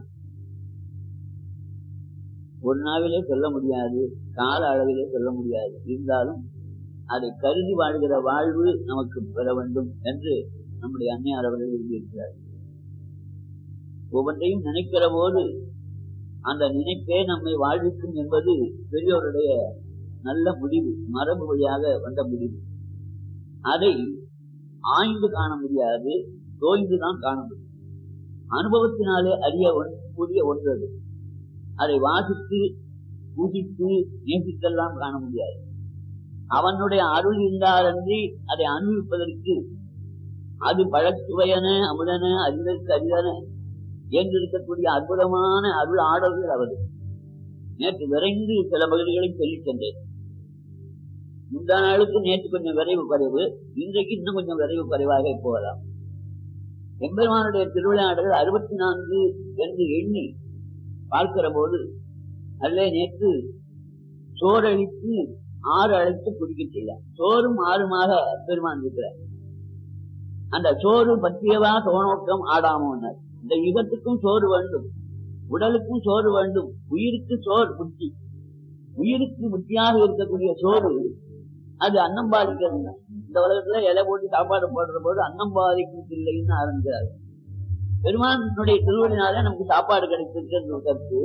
ஒரு நாவிலே சொல்ல முடியாது கால அளவிலே சொல்ல முடியாது இருந்தாலும் அதை கருதி வாழ்கிற வாழ்வு நமக்கு பெற வேண்டும் என்று நம்முடைய அன்னையார் அவர்கள் விரும்பியிருக்கிறார் ஒவ்வொன்றையும் நினைக்கிற போது அந்த நினைப்பே நம்மை வாழ்விக்கும் என்பது பெரியோருடைய நல்ல முடிவு மரபு வழியாக வந்த முடிவு அதை ஆய்ந்து காண முடியாது தோய்ந்துதான் காண முடியும் அனுபவத்தினாலே அறிய ஒன்- கூடிய ஒன்று அது அதை வாசித்து பூஜித்து நேசித்தெல்லாம் காண முடியாது அவனுடைய அருள் இருந்தாரன்றி அதை அனுபவிப்பதற்கு அது பழச்சுவையன அமுதன அறிதற்கு அரிதன என்றிருக்கக்கூடிய அற்புதமான அருள் ஆடல்கள் அவர் நேற்று விரைந்து சில பகுதிகளை சொல்லிச் சென்றேன் முந்தா நாளுக்கு நேற்று கொஞ்சம் விரைவு குறைவு இன்றைக்கு இன்னும் கொஞ்சம் விரைவு குறைவாக போகலாம் எம்பெருமானுடைய திருவிளையாடல் அறுபத்தி நான்கு என்று எண்ணி பார்க்கிற போது அல்ல நேற்று சோறழித்து ஆறு அழைத்து குடிக்க செய்தார் சோறும் ஆறுமாக பெருமான் இருக்கிறார் அந்த சோறு பற்றியவா தோணோக்கம் ஆடாமோனர் இந்த யுகத்துக்கும் சோறு வேண்டும் உடலுக்கும் சோறு வேண்டும் உயிருக்கு சோறு புத்தி உயிருக்கு புத்தியாக இருக்கக்கூடிய சோறு அது அன்னம் பாதிக்கிறது இந்த உலகத்துல இலை போட்டு சாப்பாடு போடுற போது அன்னம் பாதிக்கும் இல்லைன்னு ஆரம்பிக்கிறார் பெருமானுடைய திருவடினாலே நமக்கு சாப்பாடு கிடைச்சிருக்கு கருத்து